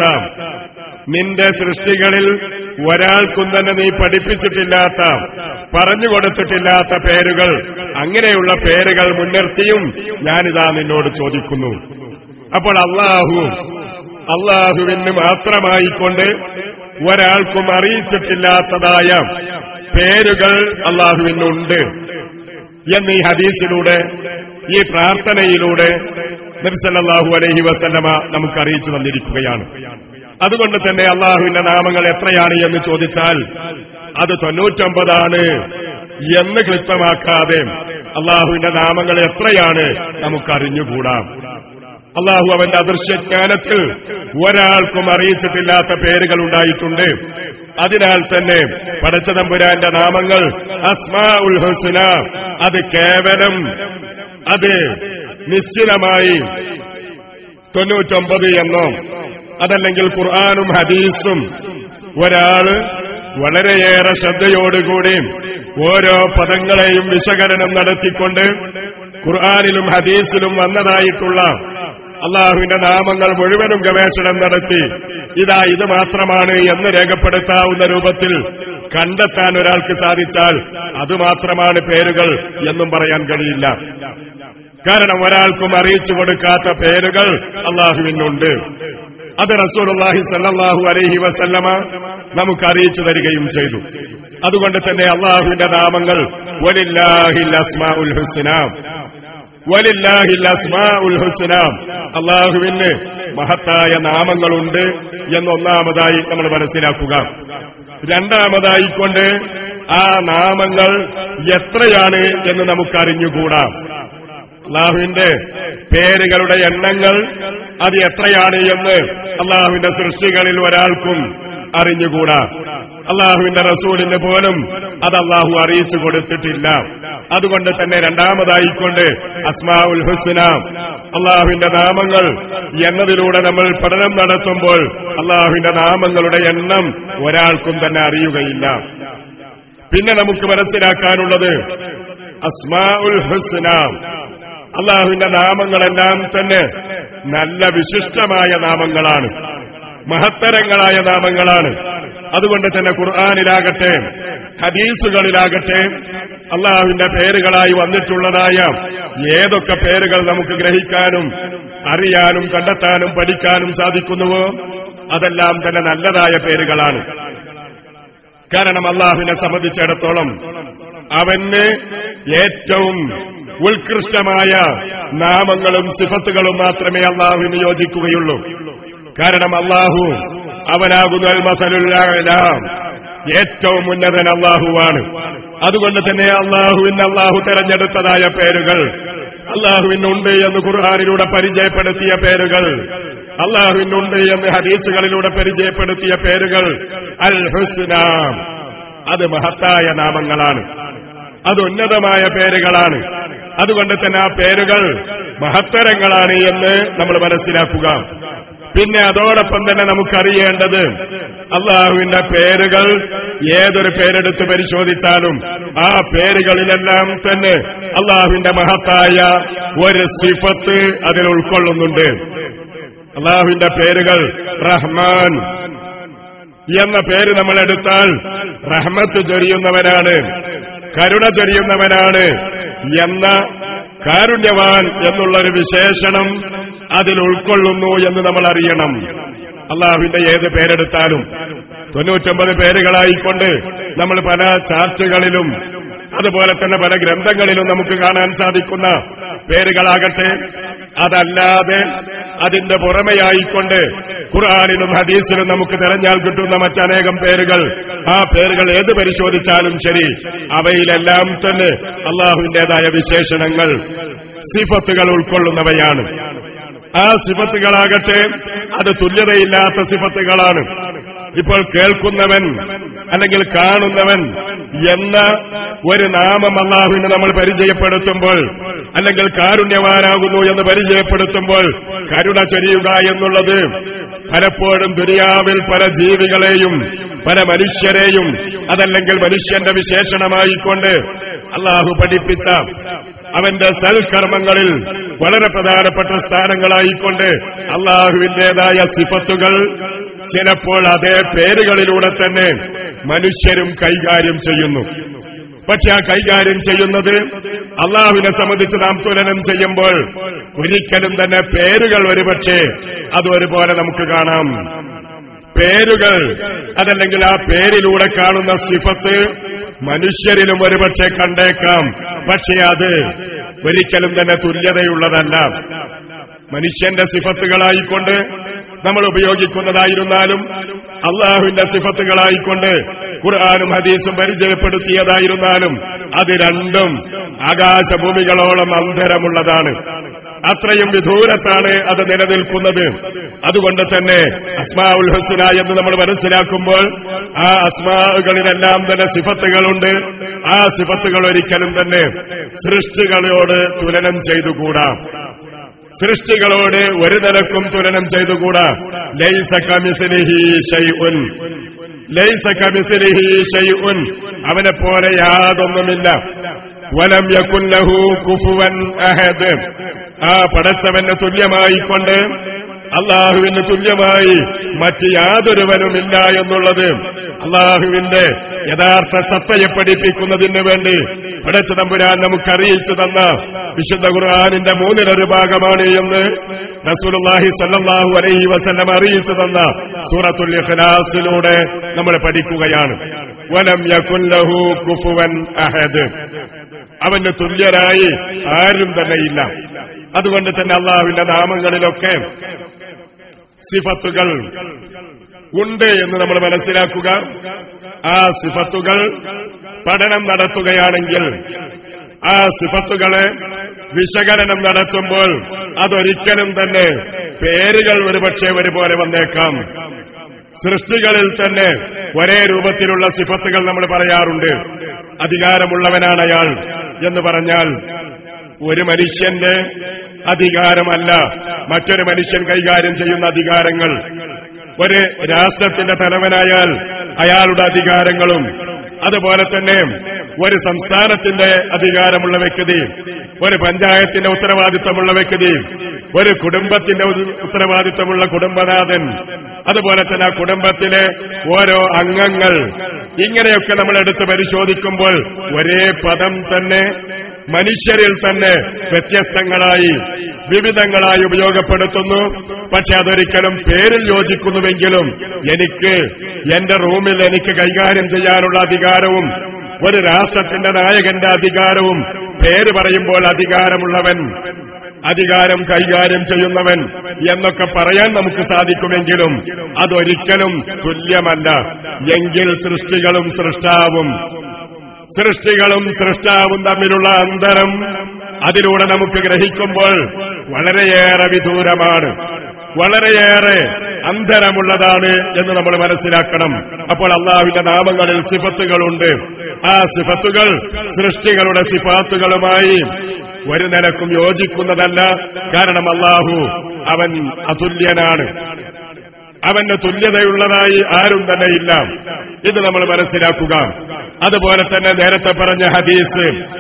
നിന്റെ സൃഷ്ടികളിൽ ഒരാൾക്കും തന്നെ നീ പഠിപ്പിച്ചിട്ടില്ലാത്ത പറഞ്ഞു കൊടുത്തിട്ടില്ലാത്ത പേരുകൾ അങ്ങനെയുള്ള പേരുകൾ മുൻനിർത്തിയും ഞാനിതാ നിന്നോട് ചോദിക്കുന്നു അപ്പോൾ അള്ളാഹു അള്ളാഹുവിന് മാത്രമായിക്കൊണ്ട് ഒരാൾക്കും അറിയിച്ചിട്ടില്ലാത്തതായ പേരുകൾ അള്ളാഹുവിനുണ്ട് എന്ന് ഈ ഹദീസിലൂടെ ഈ പ്രാർത്ഥനയിലൂടെ നബിസല്ലാഹു അലൈഹി വസല്ലമ നമുക്ക് അറിയിച്ചു തന്നിരിക്കുകയാണ് അതുകൊണ്ട് തന്നെ അള്ളാഹുവിന്റെ നാമങ്ങൾ എത്രയാണ് എന്ന് ചോദിച്ചാൽ അത് തൊണ്ണൂറ്റൊമ്പതാണ് എന്ന് ക്ലിപ്തമാക്കാതെ അള്ളാഹുവിന്റെ നാമങ്ങൾ എത്രയാണ് നമുക്കറിഞ്ഞുകൂടാം അള്ളാഹു അവന്റെ അദൃശ്യജ്ഞാനത്തിൽ ഒരാൾക്കും അറിയിച്ചിട്ടില്ലാത്ത പേരുകൾ ഉണ്ടായിട്ടുണ്ട് അതിനാൽ തന്നെ പടച്ചതമ്പുരാന്റെ നാമങ്ങൾ അസ്മാ ഉൽ ഹുസ്ന അത് കേവലം അത് നിശ്ചിതമായി തൊണ്ണൂറ്റൊമ്പത് എന്നോ അതല്ലെങ്കിൽ ഖുർആാനും ഹദീസും ഒരാള് വളരെയേറെ ശ്രദ്ധയോടുകൂടി ഓരോ പദങ്ങളെയും വിശകലനം നടത്തിക്കൊണ്ട് ഖുർആാനിലും ഹദീസിലും വന്നതായിട്ടുള്ള അള്ളാഹുവിന്റെ നാമങ്ങൾ മുഴുവനും ഗവേഷണം നടത്തി ഇതാ ഇത് മാത്രമാണ് എന്ന് രേഖപ്പെടുത്താവുന്ന രൂപത്തിൽ കണ്ടെത്താൻ ഒരാൾക്ക് സാധിച്ചാൽ അതുമാത്രമാണ് പേരുകൾ എന്നും പറയാൻ കഴിയില്ല കാരണം ഒരാൾക്കും അറിയിച്ചു കൊടുക്കാത്ത പേരുകൾ അള്ളാഹുവിനുണ്ട് അത് റസൂലുള്ളാഹി സല്ലല്ലാഹു അലൈഹി വസല്ലമ നമുക്ക് അറിയിച്ചു തരികയും ചെയ്തു അതുകൊണ്ട് തന്നെ അള്ളാഹുവിന്റെ നാമങ്ങൾ വലില്ലാഹിൽ അസ്മാഉൽ ഹുസ്ന വലില്ലാഹിൽ അസ്മാഉൽ ഹുസ്ന അള്ളാഹുവിന് മഹത്തായ നാമങ്ങളുണ്ട് എന്നൊന്നാമതായി നമ്മൾ മനസ്സിലാക്കുക രണ്ടാമതായിക്കൊണ്ട് ആ നാമങ്ങൾ എത്രയാണ് എന്ന് നമുക്കറിഞ്ഞുകൂടാ അള്ളാഹുവിന്റെ പേരുകളുടെ എണ്ണങ്ങൾ അത് എത്രയാണ് എന്ന് അള്ളാഹുവിന്റെ സൃഷ്ടികളിൽ ഒരാൾക്കും അറിഞ്ഞുകൂടാ അള്ളാഹുവിന്റെ റസൂലിന് പോലും അത് അള്ളാഹു അറിയിച്ചു കൊടുത്തിട്ടില്ല അതുകൊണ്ട് തന്നെ രണ്ടാമതായിക്കൊണ്ട് അസ്മാ ഉൽ ഹുസ്ന അള്ളാഹുവിന്റെ നാമങ്ങൾ എന്നതിലൂടെ നമ്മൾ പഠനം നടത്തുമ്പോൾ അള്ളാഹുവിന്റെ നാമങ്ങളുടെ എണ്ണം ഒരാൾക്കും തന്നെ അറിയുകയില്ല പിന്നെ നമുക്ക് മനസ്സിലാക്കാനുള്ളത് അസ്മാ ഉൽ ഹുസ്ന അള്ളാഹുവിന്റെ നാമങ്ങളെല്ലാം തന്നെ നല്ല വിശിഷ്ടമായ നാമങ്ങളാണ് മഹത്തരങ്ങളായ നാമങ്ങളാണ് അതുകൊണ്ട് തന്നെ ഖുർആാനിലാകട്ടെ ഹദീസുകളിലാകട്ടെ അള്ളാഹുവിന്റെ പേരുകളായി വന്നിട്ടുള്ളതായ ഏതൊക്കെ പേരുകൾ നമുക്ക് ഗ്രഹിക്കാനും അറിയാനും കണ്ടെത്താനും പഠിക്കാനും സാധിക്കുന്നുവോ അതെല്ലാം തന്നെ നല്ലതായ പേരുകളാണ് കാരണം അള്ളാഹുവിനെ സംബന്ധിച്ചിടത്തോളം അവന് ഏറ്റവും ഉത്കൃഷ്ടമായ നാമങ്ങളും സിഫത്തുകളും മാത്രമേ അള്ളാഹുവിന് യോജിക്കുകയുള്ളൂ കാരണം അള്ളാഹു അവനാകുന്ന മസലുല്ലാം ഏറ്റവും ഉന്നതൻ അള്ളാഹുവാണ് അതുകൊണ്ട് തന്നെ അള്ളാഹുവിന് അള്ളാഹു തെരഞ്ഞെടുത്തതായ പേരുകൾ അള്ളാഹുവിനുണ്ട് എന്ന് ഖുർആാനിലൂടെ പരിചയപ്പെടുത്തിയ പേരുകൾ അള്ളാഹുവിനുണ്ട് എന്ന് ഹദീസുകളിലൂടെ പരിചയപ്പെടുത്തിയ പേരുകൾ അൽ ഹുസ്ന അത് മഹത്തായ നാമങ്ങളാണ് അത് ഉന്നതമായ പേരുകളാണ് അതുകൊണ്ട് തന്നെ ആ പേരുകൾ മഹത്തരങ്ങളാണ് എന്ന് നമ്മൾ മനസ്സിലാക്കുക പിന്നെ അതോടൊപ്പം തന്നെ നമുക്കറിയേണ്ടത് അള്ളാഹുവിന്റെ പേരുകൾ ഏതൊരു പേരെടുത്ത് പരിശോധിച്ചാലും ആ പേരുകളിലെല്ലാം തന്നെ അള്ളാഹുവിന്റെ മഹത്തായ ഒരു സിഫത്ത് അതിൽ ഉൾക്കൊള്ളുന്നുണ്ട് അള്ളാഹുവിന്റെ പേരുകൾ റഹ്മാൻ എന്ന പേര് നമ്മൾ എടുത്താൽ റഹ്മത്ത് ചൊരിയുന്നവനാണ് കരുണ ചൊരിയുന്നവനാണ് എന്ന കാരുണ്യവാൻ എന്നുള്ളൊരു വിശേഷണം അതിൽ ഉൾക്കൊള്ളുന്നു എന്ന് നമ്മൾ അറിയണം അള്ളാഹുവിന്റെ ഏത് പേരെടുത്താലും തൊണ്ണൂറ്റൊമ്പത് പേരുകളായിക്കൊണ്ട് നമ്മൾ പല ചാർട്ടുകളിലും അതുപോലെ തന്നെ പല ഗ്രന്ഥങ്ങളിലും നമുക്ക് കാണാൻ സാധിക്കുന്ന പേരുകളാകട്ടെ അതല്ലാതെ അതിന്റെ പുറമെയായിക്കൊണ്ട് ഖുർആാനിലും ഹദീസിലും നമുക്ക് തെരഞ്ഞാൽ കിട്ടുന്ന മറ്റനേകം പേരുകൾ ആ പേരുകൾ ഏത് പരിശോധിച്ചാലും ശരി അവയിലെല്ലാം തന്നെ അള്ളാഹുവിന്റേതായ വിശേഷണങ്ങൾ സിഫത്തുകൾ ഉൾക്കൊള്ളുന്നവയാണ് ആ സിഫത്തുകളാകട്ടെ അത് തുല്യതയില്ലാത്ത സിഫത്തുകളാണ് ഇപ്പോൾ കേൾക്കുന്നവൻ അല്ലെങ്കിൽ കാണുന്നവൻ എന്ന ഒരു നാമം അള്ളാഹുവിന് നമ്മൾ പരിചയപ്പെടുത്തുമ്പോൾ അല്ലെങ്കിൽ കാരുണ്യവാനാകുന്നു എന്ന് പരിചയപ്പെടുത്തുമ്പോൾ കരുണ ചൊരിയുക എന്നുള്ളത് പലപ്പോഴും ദുനിയാവിൽ പല ജീവികളെയും പല മനുഷ്യരെയും അതല്ലെങ്കിൽ മനുഷ്യന്റെ വിശേഷണമായിക്കൊണ്ട് അള്ളാഹു പഠിപ്പിച്ച അവന്റെ സൽക്കർമ്മങ്ങളിൽ വളരെ പ്രധാനപ്പെട്ട സ്ഥാനങ്ങളായിക്കൊണ്ട് അള്ളാഹുവിന്റേതായ സിഫത്തുകൾ ചിലപ്പോൾ അതേ പേരുകളിലൂടെ തന്നെ മനുഷ്യരും കൈകാര്യം ചെയ്യുന്നു പക്ഷെ ആ കൈകാര്യം ചെയ്യുന്നത് അള്ളാഹുവിനെ സംബന്ധിച്ച് നാം തുലനം ചെയ്യുമ്പോൾ ഒരിക്കലും തന്നെ പേരുകൾ ഒരുപക്ഷെ അത് ഒരുപോലെ നമുക്ക് കാണാം പേരുകൾ അതല്ലെങ്കിൽ ആ പേരിലൂടെ കാണുന്ന സിഫത്ത് മനുഷ്യരിലും ഒരുപക്ഷെ കണ്ടേക്കാം പക്ഷേ അത് ഒരിക്കലും തന്നെ തുല്യതയുള്ളതല്ല മനുഷ്യന്റെ സിഫത്തുകളായിക്കൊണ്ട് നമ്മൾ ഉപയോഗിക്കുന്നതായിരുന്നാലും അള്ളാഹുവിന്റെ സിഫത്തുകളായിക്കൊണ്ട് ഖുർആാനും ഹദീസും പരിചയപ്പെടുത്തിയതായിരുന്നാലും അത് രണ്ടും ആകാശഭൂമികളോളം അന്തരമുള്ളതാണ് അത്രയും വിദൂരത്താണ് അത് നിലനിൽക്കുന്നത് അതുകൊണ്ട് തന്നെ അസ്മാ ഉൽ ഹുസ്ന എന്ന് നമ്മൾ മനസ്സിലാക്കുമ്പോൾ ആ അസ്മാകളിലെല്ലാം തന്നെ സിഫത്തുകളുണ്ട് ആ സിഫത്തുകൾ ഒരിക്കലും തന്നെ സൃഷ്ടികളോട് തുലനം ചെയ്തുകൂടാ സൃഷ്ടികളോട് ഒരു നിലക്കും തുലനം ചെയ്തുകൂടാ ലൈസ കമിസിലിഹി ഷൈഉൻ ലൈസ കമിസിലിഹി ഷൈഉൻ അവനെ പോലെ യാതൊന്നുമില്ല വലം യകുല്ലഹു കുഫുവൻ അഹദ് ആ പടച്ചവന് തുല്യമായിക്കൊണ്ട് അള്ളാഹുവിന് തുല്യമായി മറ്റ് യാതൊരുവനുമില്ല എന്നുള്ളത് അള്ളാഹുവിന്റെ യഥാർത്ഥ സത്തയെ പഠിപ്പിക്കുന്നതിന് വേണ്ടി പടച്ച തമ്പുരാൻ നമുക്ക് അറിയിച്ചു തന്ന വിശുദ്ധ ഖുർആാനിന്റെ മൂന്നിലൊരു ഭാഗമാണ് എന്ന് റസൂലുള്ളാഹി സല്ലല്ലാഹു അലൈഹി വസല്ലം അറിയിച്ചു തന്ന സൂറത്തുൽ ഇഖ്ലാസിലൂടെ നമ്മൾ പഠിക്കുകയാണ് വലം യകുല്ലഹു കുഫുവൻ അഹദ് അവന് തുല്യരായി ആരും തന്നെയില്ല അതുകൊണ്ട് തന്നെ അള്ളാഹുവിന്റെ നാമങ്ങളിലൊക്കെ സിഫത്തുകൾ ഉണ്ട് എന്ന് നമ്മൾ മനസ്സിലാക്കുക ആ സിഫത്തുകൾ പഠനം നടത്തുകയാണെങ്കിൽ ആ സിഫത്തുകളെ വിശകലനം നടത്തുമ്പോൾ അതൊരിക്കലും തന്നെ പേരുകൾ ഒരുപക്ഷെ ഒരുപോലെ വന്നേക്കാം സൃഷ്ടികളിൽ തന്നെ ഒരേ രൂപത്തിലുള്ള സിഫത്തുകൾ നമ്മൾ പറയാറുണ്ട് അധികാരമുള്ളവനാണ് അയാൾ എന്ന് പറഞ്ഞാൽ ഒരു മനുഷ്യന്റെ അധികാരമല്ല മറ്റൊരു മനുഷ്യൻ കൈകാര്യം ചെയ്യുന്ന അധികാരങ്ങൾ ഒരു രാഷ്ട്രത്തിന്റെ തലവനായാൽ അയാളുടെ അധികാരങ്ങളും അതുപോലെ തന്നെ ഒരു സംസ്ഥാനത്തിന്റെ അധികാരമുള്ള വ്യക്തി ഒരു പഞ്ചായത്തിന്റെ ഉത്തരവാദിത്തമുള്ള വ്യക്തി ഒരു കുടുംബത്തിന്റെ ഉ- ഉത്തരവാദിത്തമുള്ള കുടുംബനാഥൻ അതുപോലെ തന്നെ ആ കുടുംബത്തിലെ ഓരോ അംഗങ്ങൾ ഇങ്ങനെയൊക്കെ നമ്മൾ എടുത്ത് പരിശോധിക്കുമ്പോൾ ഒരേ പദം തന്നെ മനുഷ്യരിൽ തന്നെ വ്യത്യസ്തങ്ങളായി വിവിധങ്ങളായി ഉപയോഗപ്പെടുത്തുന്നു പക്ഷെ അതൊരിക്കലും പേരിൽ യോജിക്കുന്നുവെങ്കിലും എനിക്ക് എന്റെ റൂമിൽ എനിക്ക് കൈകാര്യം ചെയ്യാനുള്ള അധികാരവും ഒരു രാഷ്ട്രത്തിന്റെ നായകന്റെ അധികാരവും പേര് പറയുമ്പോൾ അധികാരമുള്ളവൻ അധികാരം കൈകാര്യം ചെയ്യുന്നവൻ എന്നൊക്കെ പറയാൻ നമുക്ക് സാധിക്കുമെങ്കിലും അതൊരിക്കലും തുല്യമല്ല എങ്കിൽ സൃഷ്ടികളും സൃഷ്ടാവും സൃഷ്ടികളും സൃഷ്ടാവും തമ്മിലുള്ള അന്തരം അതിലൂടെ നമുക്ക് ഗ്രഹിക്കുമ്പോൾ വളരെയേറെ വിദൂരമാണ് വളരെയേറെ അന്തരമുള്ളതാണ് എന്ന് നമ്മൾ മനസ്സിലാക്കണം അപ്പോൾ അള്ളാഹുവിന്റെ നാമങ്ങളിൽ സിഫത്തുകളുണ്ട് ആ സിഫത്തുകൾ സൃഷ്ടികളുടെ സിഫാത്തുകളുമായി ഒരു നിലക്കും യോജിക്കുന്നതല്ല കാരണം അള്ളാഹു അവൻ അതുല്യനാണ് അവന് തുല്യതയുള്ളതായി ആരും തന്നെ ഇല്ല ഇത് നമ്മൾ മനസ്സിലാക്കുക അതുപോലെ തന്നെ നേരത്തെ പറഞ്ഞ ഹദീസ്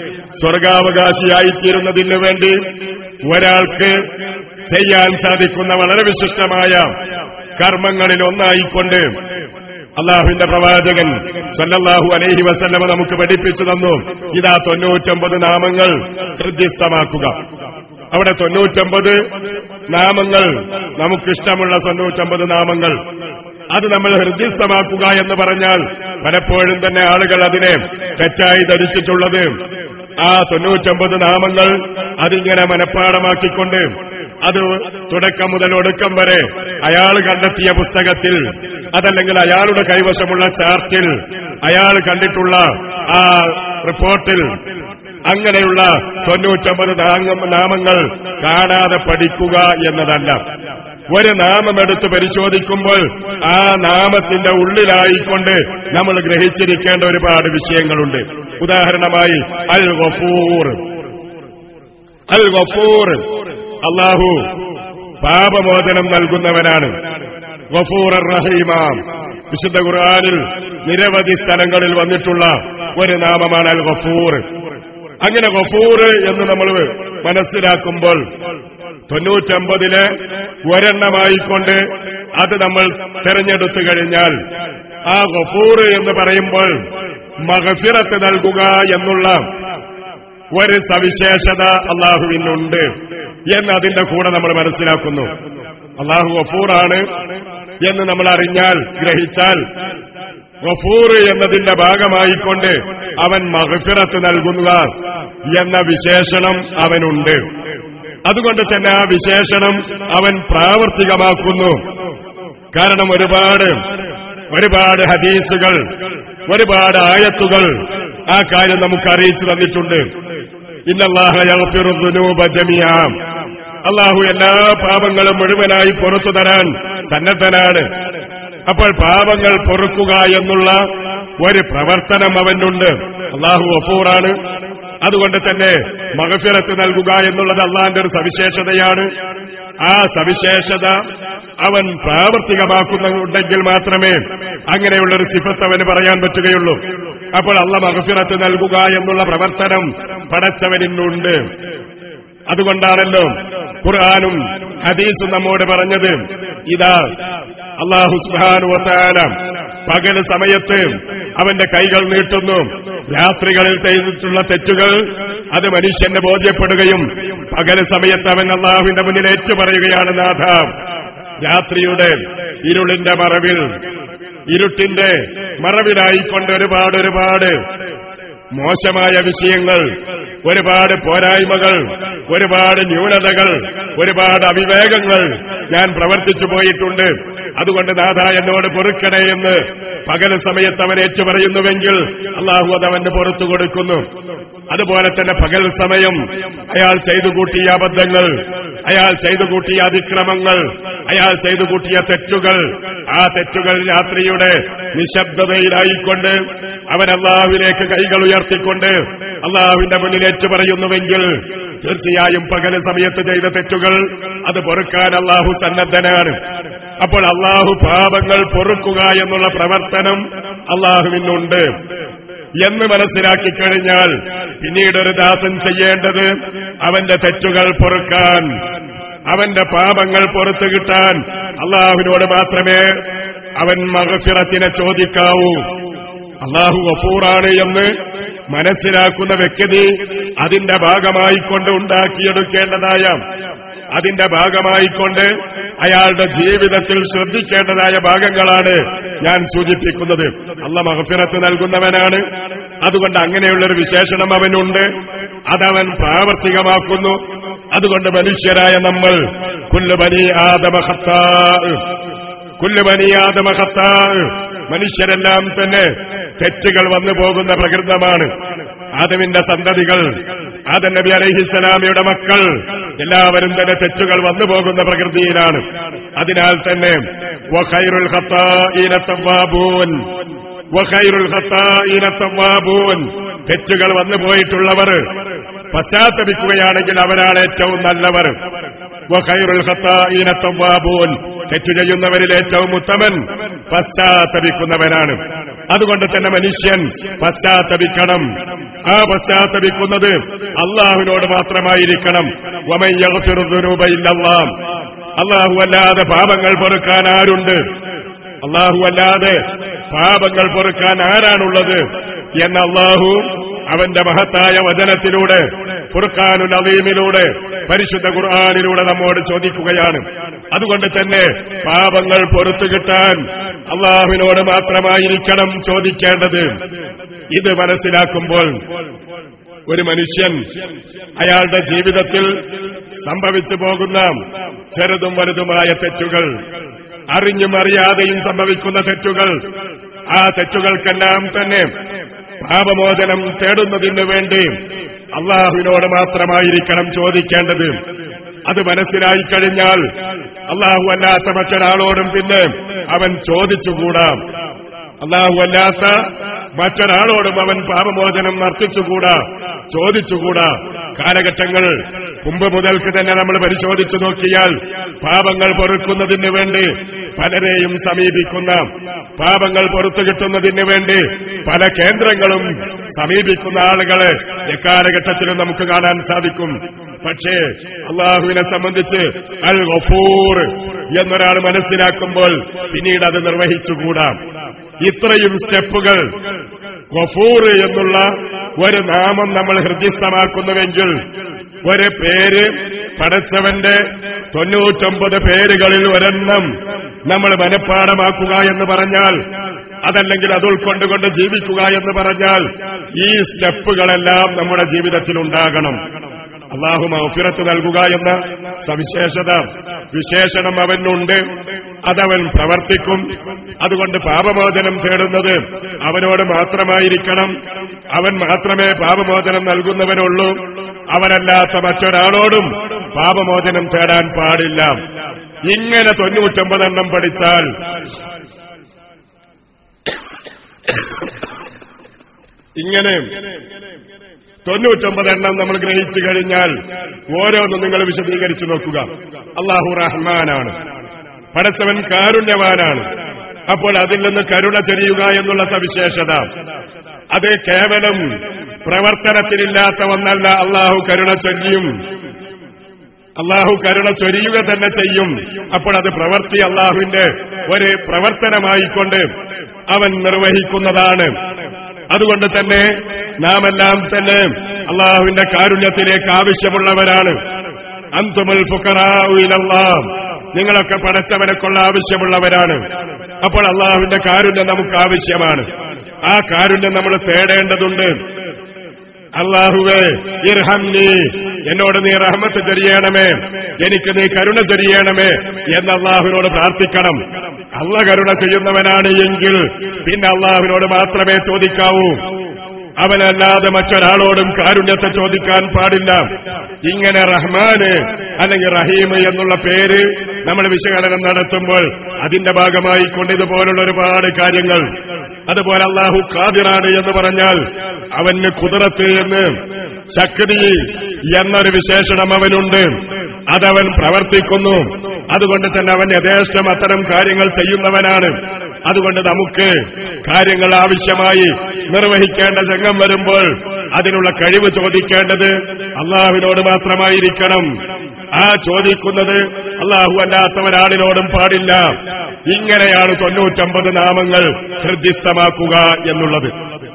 സ്വർഗാവകാശിയായിത്തീരുന്നതിന് വേണ്ടി ഒരാൾക്ക് ചെയ്യാൻ സാധിക്കുന്ന വളരെ വിശിഷ്ടമായ കർമ്മങ്ങളിൽ ഒന്നായിക്കൊണ്ട് അള്ളാഹുവിന്റെ പ്രവാചകൻ സല്ലല്ലാഹു അലൈഹി വസല്ലമ നമുക്ക് പഠിപ്പിച്ചു തന്നു ഇതാ തൊണ്ണൂറ്റൊമ്പത് നാമങ്ങൾ ഹൃദ്യസ്ഥമാക്കുക അവിടെ തൊണ്ണൂറ്റൊമ്പത് നാമങ്ങൾ നമുക്കിഷ്ടമുള്ള തൊണ്ണൂറ്റൊമ്പത് നാമങ്ങൾ അത് നമ്മൾ ഹൃദ്യസ്ഥമാക്കുക എന്ന് പറഞ്ഞാൽ പലപ്പോഴും തന്നെ ആളുകൾ അതിനെ തെറ്റായി ധരിച്ചിട്ടുള്ളത് ആ തൊണ്ണൂറ്റൊമ്പത് നാമങ്ങൾ അതിങ്ങനെ മനഃപ്പാടമാക്കിക്കൊണ്ട് അത് തുടക്കം മുതൽ ഒടുക്കം വരെ അയാൾ കണ്ടെത്തിയ പുസ്തകത്തിൽ അതല്ലെങ്കിൽ അയാളുടെ കൈവശമുള്ള ചാർട്ടിൽ അയാൾ കണ്ടിട്ടുള്ള ആ റിപ്പോർട്ടിൽ അങ്ങനെയുള്ള തൊണ്ണൂറ്റൊമ്പത് നാങ്ങ- നാമങ്ങൾ കാണാതെ പഠിക്കുക എന്നതല്ല ഒരു നാമമെടുത്ത് പരിശോധിക്കുമ്പോൾ ആ നാമത്തിന്റെ ഉള്ളിലായിക്കൊണ്ട് നമ്മൾ ഗ്രഹിച്ചിരിക്കേണ്ട ഒരുപാട് വിഷയങ്ങളുണ്ട് ഉദാഹരണമായി അൽ ഗഫൂർ അൽ ഗഫൂർ അള്ളാഹു പാപമോചനം നൽകുന്നവനാണ് ഗഫൂർ റഹീമാം വിശുദ്ധ ഖുർആനിൽ നിരവധി സ്ഥലങ്ങളിൽ വന്നിട്ടുള്ള ഒരു നാമമാണ് അൽ ഗഫൂർ അങ്ങനെ ഗഫൂർ എന്ന് നമ്മൾ മനസ്സിലാക്കുമ്പോൾ തൊണ്ണൂറ്റമ്പതില് ഒരെണ്ണമായിക്കൊണ്ട് അത് നമ്മൾ തെരഞ്ഞെടുത്തു കഴിഞ്ഞാൽ ആ ഗഫൂർ എന്ന് പറയുമ്പോൾ മഹഫിറത്ത് നൽകുക എന്നുള്ള ഒരു സവിശേഷത അള്ളാഹുവിനുണ്ട് എന്ന് അതിന്റെ കൂടെ നമ്മൾ മനസ്സിലാക്കുന്നു അള്ളാഹു ഗഫൂറാണ് എന്ന് നമ്മൾ അറിഞ്ഞാൽ ഗ്രഹിച്ചാൽ ഗഫൂർ എന്നതിന്റെ ഭാഗമായിക്കൊണ്ട് അവൻ മഹഫിറത്ത് നൽകുക എന്ന വിശേഷണം അവനുണ്ട് അതുകൊണ്ട് തന്നെ ആ വിശേഷണം അവൻ പ്രാവർത്തികമാക്കുന്നു കാരണം ഒരുപാട് ഒരുപാട് ഹദീസുകൾ ഒരുപാട് ആയത്തുകൾ ആ കാര്യം നമുക്ക് അറിയിച്ചു തന്നിട്ടുണ്ട് ഇന്നല്ലാഹുനൂപജമിയാം അള്ളാഹു എല്ലാ പാപങ്ങളും മുഴുവനായി പുറത്തു തരാൻ സന്നദ്ധനാണ് അപ്പോൾ പാപങ്ങൾ പൊറുക്കുക എന്നുള്ള ഒരു പ്രവർത്തനം അവനുണ്ട് അള്ളാഹു അഫൂറാണ് അതുകൊണ്ട് തന്നെ മകഫിറത്ത് നൽകുക എന്നുള്ളത് അള്ളാന്റെ ഒരു സവിശേഷതയാണ് ആ സവിശേഷത അവൻ പ്രാവർത്തികമാക്കുന്നുണ്ടെങ്കിൽ മാത്രമേ അങ്ങനെയുള്ള ഒരു സിഫത്ത് അവന് പറയാൻ പറ്റുകയുള്ളൂ അപ്പോൾ അള്ള മകഫിറത്ത് നൽകുക എന്നുള്ള പ്രവർത്തനം പടച്ചവനിന്നുണ്ട് അതുകൊണ്ടാണല്ലോ ഖുർആാനും ഹദീസും നമ്മോട് പറഞ്ഞത് ഇതാ അള്ളാഹു സുബാനുവത്താല പകൽ സമയത്ത് അവന്റെ കൈകൾ നീട്ടുന്നു രാത്രികളിൽ ചെയ്തിട്ടുള്ള തെറ്റുകൾ അത് മനുഷ്യന് ബോധ്യപ്പെടുകയും പകൽ സമയത്ത് അവൻ അള്ളാഹുവിന്റെ മുന്നിൽ ഏറ്റുപറയുകയാണ് നാഥ രാത്രിയുടെ ഇരുളിന്റെ മറവിൽ ഇരുട്ടിന്റെ മറവിലായിക്കൊണ്ട് ഒരുപാട് ഒരുപാട് മോശമായ വിഷയങ്ങൾ ഒരുപാട് പോരായ്മകൾ ഒരുപാട് ന്യൂനതകൾ ഒരുപാട് അവിവേകങ്ങൾ ഞാൻ പ്രവർത്തിച്ചു പോയിട്ടുണ്ട് അതുകൊണ്ട് നാഥ എന്നോട് പൊറുക്കണേ എന്ന് പകൽ സമയത്ത് അവൻ ഏറ്റുപറയുന്നുവെങ്കിൽ അള്ളാഹു അത് അവന് പുറത്തു കൊടുക്കുന്നു അതുപോലെ തന്നെ പകൽ സമയം അയാൾ ചെയ്തു കൂട്ടിയ അബദ്ധങ്ങൾ അയാൾ ചെയ്തു കൂട്ടിയ അതിക്രമങ്ങൾ അയാൾ ചെയ്തു കൂട്ടിയ തെറ്റുകൾ ആ തെറ്റുകൾ രാത്രിയുടെ നിശബ്ദതയിലായിക്കൊണ്ട് അവൻ അള്ളാഹുവിലേക്ക് കൈകൾ ഉയർത്തിക്കൊണ്ട് അള്ളാഹുവിന്റെ മുന്നിൽ ഏറ്റുപറയുന്നുവെങ്കിൽ തീർച്ചയായും പകല് സമയത്ത് ചെയ്ത തെറ്റുകൾ അത് പൊറുക്കാൻ അള്ളാഹു സന്നദ്ധനാണ് അപ്പോൾ അള്ളാഹു പാപങ്ങൾ പൊറുക്കുക എന്നുള്ള പ്രവർത്തനം അള്ളാഹുവിനുണ്ട് എന്ന് മനസ്സിലാക്കി കഴിഞ്ഞാൽ പിന്നീട് ഒരു ദാസൻ ചെയ്യേണ്ടത് അവന്റെ തെറ്റുകൾ പൊറുക്കാൻ അവന്റെ പാപങ്ങൾ പുറത്തു കിട്ടാൻ അള്ളാഹുവിനോട് മാത്രമേ അവൻ മകഫിറത്തിനെ ചോദിക്കാവൂ അള്ളാഹു വഫൂറാണ് എന്ന് മനസ്സിലാക്കുന്ന വ്യക്തി അതിന്റെ ഭാഗമായിക്കൊണ്ട് ഉണ്ടാക്കിയെടുക്കേണ്ടതായ അതിന്റെ ഭാഗമായിക്കൊണ്ട് അയാളുടെ ജീവിതത്തിൽ ശ്രദ്ധിക്കേണ്ടതായ ഭാഗങ്ങളാണ് ഞാൻ സൂചിപ്പിക്കുന്നത് അല്ല മഹഫിറത്ത് നൽകുന്നവനാണ് അതുകൊണ്ട് അങ്ങനെയുള്ളൊരു വിശേഷണം അവനുണ്ട് അതവൻ പ്രാവർത്തികമാക്കുന്നു അതുകൊണ്ട് മനുഷ്യരായ നമ്മൾ കുല്ലുബനി ആദമഹത്താ കുല്ലുബനിയാദമഹത്താ മനുഷ്യരെല്ലാം തന്നെ തെറ്റുകൾ വന്നു പോകുന്ന പ്രകൃതമാണ് ആദമിന്റെ സന്തതികൾ ആദം നബി അലഹിസ്സലാമിയുടെ മക്കൾ എല്ലാവരും തന്നെ തെറ്റുകൾ വന്നു പോകുന്ന പ്രകൃതിയിലാണ് അതിനാൽ തന്നെ വഖൈറുൽ ഖത്താഈന തവ്വാബൂൻ വഖൈറുൽ ഖത്താഈന തവ്വാബൂൻ തെറ്റുകൾ വന്നു പോയിട്ടുള്ളവർ പശ്ചാത്തപിക്കുകയാണെങ്കിൽ അവരാണ് ഏറ്റവും നല്ലവർ വഖൈറുൽ ഖത്താഈന തവ്വാബൂൻ തെറ്റു ചെയ്യുന്നവരിൽ ഏറ്റവും ഉത്തമൻ പശ്ചാത്തപിക്കുന്നവനാണ് അതുകൊണ്ട് തന്നെ മനുഷ്യൻ പശ്ചാത്തപിക്കണം ആ പശ്ചാത്തപിക്കുന്നത് അള്ളാഹുവിനോട് മാത്രമായിരിക്കണം വമയ്യല്ലാഹ് അള്ളാഹു അല്ലാതെ പാപങ്ങൾ പൊറുക്കാൻ ആരുണ്ട് അള്ളാഹു അല്ലാതെ പാപങ്ങൾ പൊറുക്കാൻ ആരാണുള്ളത് എന്ന് അള്ളാഹു അവന്റെ മഹത്തായ വചനത്തിലൂടെ ഫുർഖാനുൽ അലീമിലൂടെ പരിശുദ്ധ ഖുർആാനിലൂടെ നമ്മോട് ചോദിക്കുകയാണ് അതുകൊണ്ട് തന്നെ പാപങ്ങൾ പൊറത്തു കിട്ടാൻ അള്ളാഹുവിനോട് മാത്രമായിരിക്കണം ചോദിക്കേണ്ടത് ഇത് മനസ്സിലാക്കുമ്പോൾ ഒരു മനുഷ്യൻ അയാളുടെ ജീവിതത്തിൽ സംഭവിച്ചു പോകുന്ന ചെറുതും വലുതുമായ തെറ്റുകൾ അറിഞ്ഞും അറിയാതെയും സംഭവിക്കുന്ന തെറ്റുകൾ ആ തെറ്റുകൾക്കെല്ലാം തന്നെ പാപമോചനം തേടുന്നതിനു വേണ്ടി അള്ളാഹുവിനോട് മാത്രമായിരിക്കണം ചോദിക്കേണ്ടത് അത് മനസ്സിലായി കഴിഞ്ഞാൽ അള്ളാഹു അല്ലാത്ത മറ്റൊരാളോടും പിന്നെ അവൻ ചോദിച്ചുകൂടാ അള്ളാഹു അല്ലാത്ത മറ്റൊരാളോടും അവൻ പാപമോചനം നർത്തിച്ചുകൂടാ ചോദിച്ചുകൂടാ കാലഘട്ടങ്ങൾ മുമ്പ് മുതൽക്ക് തന്നെ നമ്മൾ പരിശോധിച്ചു നോക്കിയാൽ പാപങ്ങൾ പൊറുക്കുന്നതിന് വേണ്ടി പലരെയും സമീപിക്കുന്ന പാപങ്ങൾ പുറത്തു കിട്ടുന്നതിന് വേണ്ടി പല കേന്ദ്രങ്ങളും സമീപിക്കുന്ന ആളുകളെ എക്കാലഘട്ടത്തിലും നമുക്ക് കാണാൻ സാധിക്കും പക്ഷേ അള്ളാഹുവിനെ സംബന്ധിച്ച് അൽ ഗഫൂർ എന്നൊരാൾ മനസ്സിലാക്കുമ്പോൾ പിന്നീട് അത് നിർവഹിച്ചുകൂടാ ഇത്രയും സ്റ്റെപ്പുകൾ ഗഫൂർ എന്നുള്ള ഒരു നാമം നമ്മൾ ഹൃദ്യസ്ഥമാക്കുന്നുവെങ്കിൽ ഒരു പേര് പടച്ചവന്റെ തൊണ്ണൂറ്റൊമ്പത് പേരുകളിൽ ഒരെണ്ണം നമ്മൾ മനഃപ്പാടമാക്കുക എന്ന് പറഞ്ഞാൽ അതല്ലെങ്കിൽ അത് ഉൾക്കൊണ്ടുകൊണ്ട് ജീവിക്കുക എന്ന് പറഞ്ഞാൽ ഈ സ്റ്റെപ്പുകളെല്ലാം നമ്മുടെ ജീവിതത്തിൽ ഉണ്ടാകണം അള്ളാഹു മൗഫിറത്ത് നൽകുക എന്ന സവിശേഷത വിശേഷണം അവനുണ്ട് അതവൻ പ്രവർത്തിക്കും അതുകൊണ്ട് പാപമോചനം തേടുന്നത് അവനോട് മാത്രമായിരിക്കണം അവൻ മാത്രമേ പാപമോചനം നൽകുന്നവനുള്ളൂ അവനല്ലാത്ത മറ്റൊരാളോടും പാപമോചനം തേടാൻ പാടില്ല ഇങ്ങനെ തൊണ്ണൂറ്റൊമ്പതെണ്ണം പഠിച്ചാൽ ഇങ്ങനെ തൊണ്ണൂറ്റൊമ്പതെണ്ണം നമ്മൾ ഗ്രഹിച്ചു കഴിഞ്ഞാൽ ഓരോന്നും നിങ്ങൾ വിശദീകരിച്ചു നോക്കുക അള്ളാഹു റഹ്മാനാണ് പടച്ചവൻ കാരുണ്യവാനാണ് അപ്പോൾ അതിൽ നിന്ന് കരുണ ചെരിയുക എന്നുള്ള സവിശേഷത അത് കേവലം പ്രവർത്തനത്തിലില്ലാത്ത ഒന്നല്ല അള്ളാഹു കരുണ ചൊല്ലിയും അള്ളാഹു കരുണ ചൊരിയുക തന്നെ ചെയ്യും അപ്പോൾ അത് പ്രവർത്തി അള്ളാഹുവിന്റെ ഒരു പ്രവർത്തനമായിക്കൊണ്ട് അവൻ നിർവഹിക്കുന്നതാണ് അതുകൊണ്ട് തന്നെ നാമെല്ലാം തന്നെ അള്ളാഹുവിന്റെ കാരുണ്യത്തിലേക്ക് ആവശ്യമുള്ളവരാണ് അന്തുമുൽ ഫുക്കറാവിലല്ലാം നിങ്ങളൊക്കെ പടച്ചവനെക്കൊള്ള ആവശ്യമുള്ളവരാണ് അപ്പോൾ അള്ളാഹുവിന്റെ കാരുണ്യം നമുക്ക് ആവശ്യമാണ് ആ കാരുണ്യം നമ്മൾ തേടേണ്ടതുണ്ട് അള്ളാഹുവേ ഇർഹംനി എന്നോട് നീ റഹ്മത്ത് ചൊരിയണമേ എനിക്ക് നീ കരുണ ചൊരിയണമേ എന്ന് അള്ളാഹുവിനോട് പ്രാർത്ഥിക്കണം അള്ള കരുണ ചെയ്യുന്നവനാണ് എങ്കിൽ പിന്നെ അള്ളാഹുവിനോട് മാത്രമേ ചോദിക്കാവൂ അവനല്ലാതെ മറ്റൊരാളോടും കാരുണ്യത്തെ ചോദിക്കാൻ പാടില്ല ഇങ്ങനെ റഹ്മാന് അല്ലെങ്കിൽ റഹീം എന്നുള്ള പേര് നമ്മൾ വിശകലനം നടത്തുമ്പോൾ അതിന്റെ ഭാഗമായി കൊണ്ടിതുപോലുള്ള ഒരുപാട് കാര്യങ്ങൾ അതുപോലെ അള്ളാഹു ഖാദിറാണ് എന്ന് പറഞ്ഞാൽ അവന് കുതിരത്ത് എന്ന് ശക്തി എന്നൊരു വിശേഷണം അവനുണ്ട് അതവൻ പ്രവർത്തിക്കുന്നു അതുകൊണ്ട് തന്നെ അവൻ യഥേഷ്ടം അത്തരം കാര്യങ്ങൾ ചെയ്യുന്നവനാണ് അതുകൊണ്ട് നമുക്ക് കാര്യങ്ങൾ ആവശ്യമായി നിർവഹിക്കേണ്ട രംഗം വരുമ്പോൾ അതിനുള്ള കഴിവ് ചോദിക്കേണ്ടത് അള്ളാഹുവിനോട് മാത്രമായിരിക്കണം ആ ചോദിക്കുന്നത് അള്ളാഹു അല്ലാത്ത ഒരാളിനോടും പാടില്ല ഇങ്ങനെയാണ് തൊണ്ണൂറ്റമ്പത് നാമങ്ങൾ ഹൃദ്യസ്ഥമാക്കുക എന്നുള്ളത്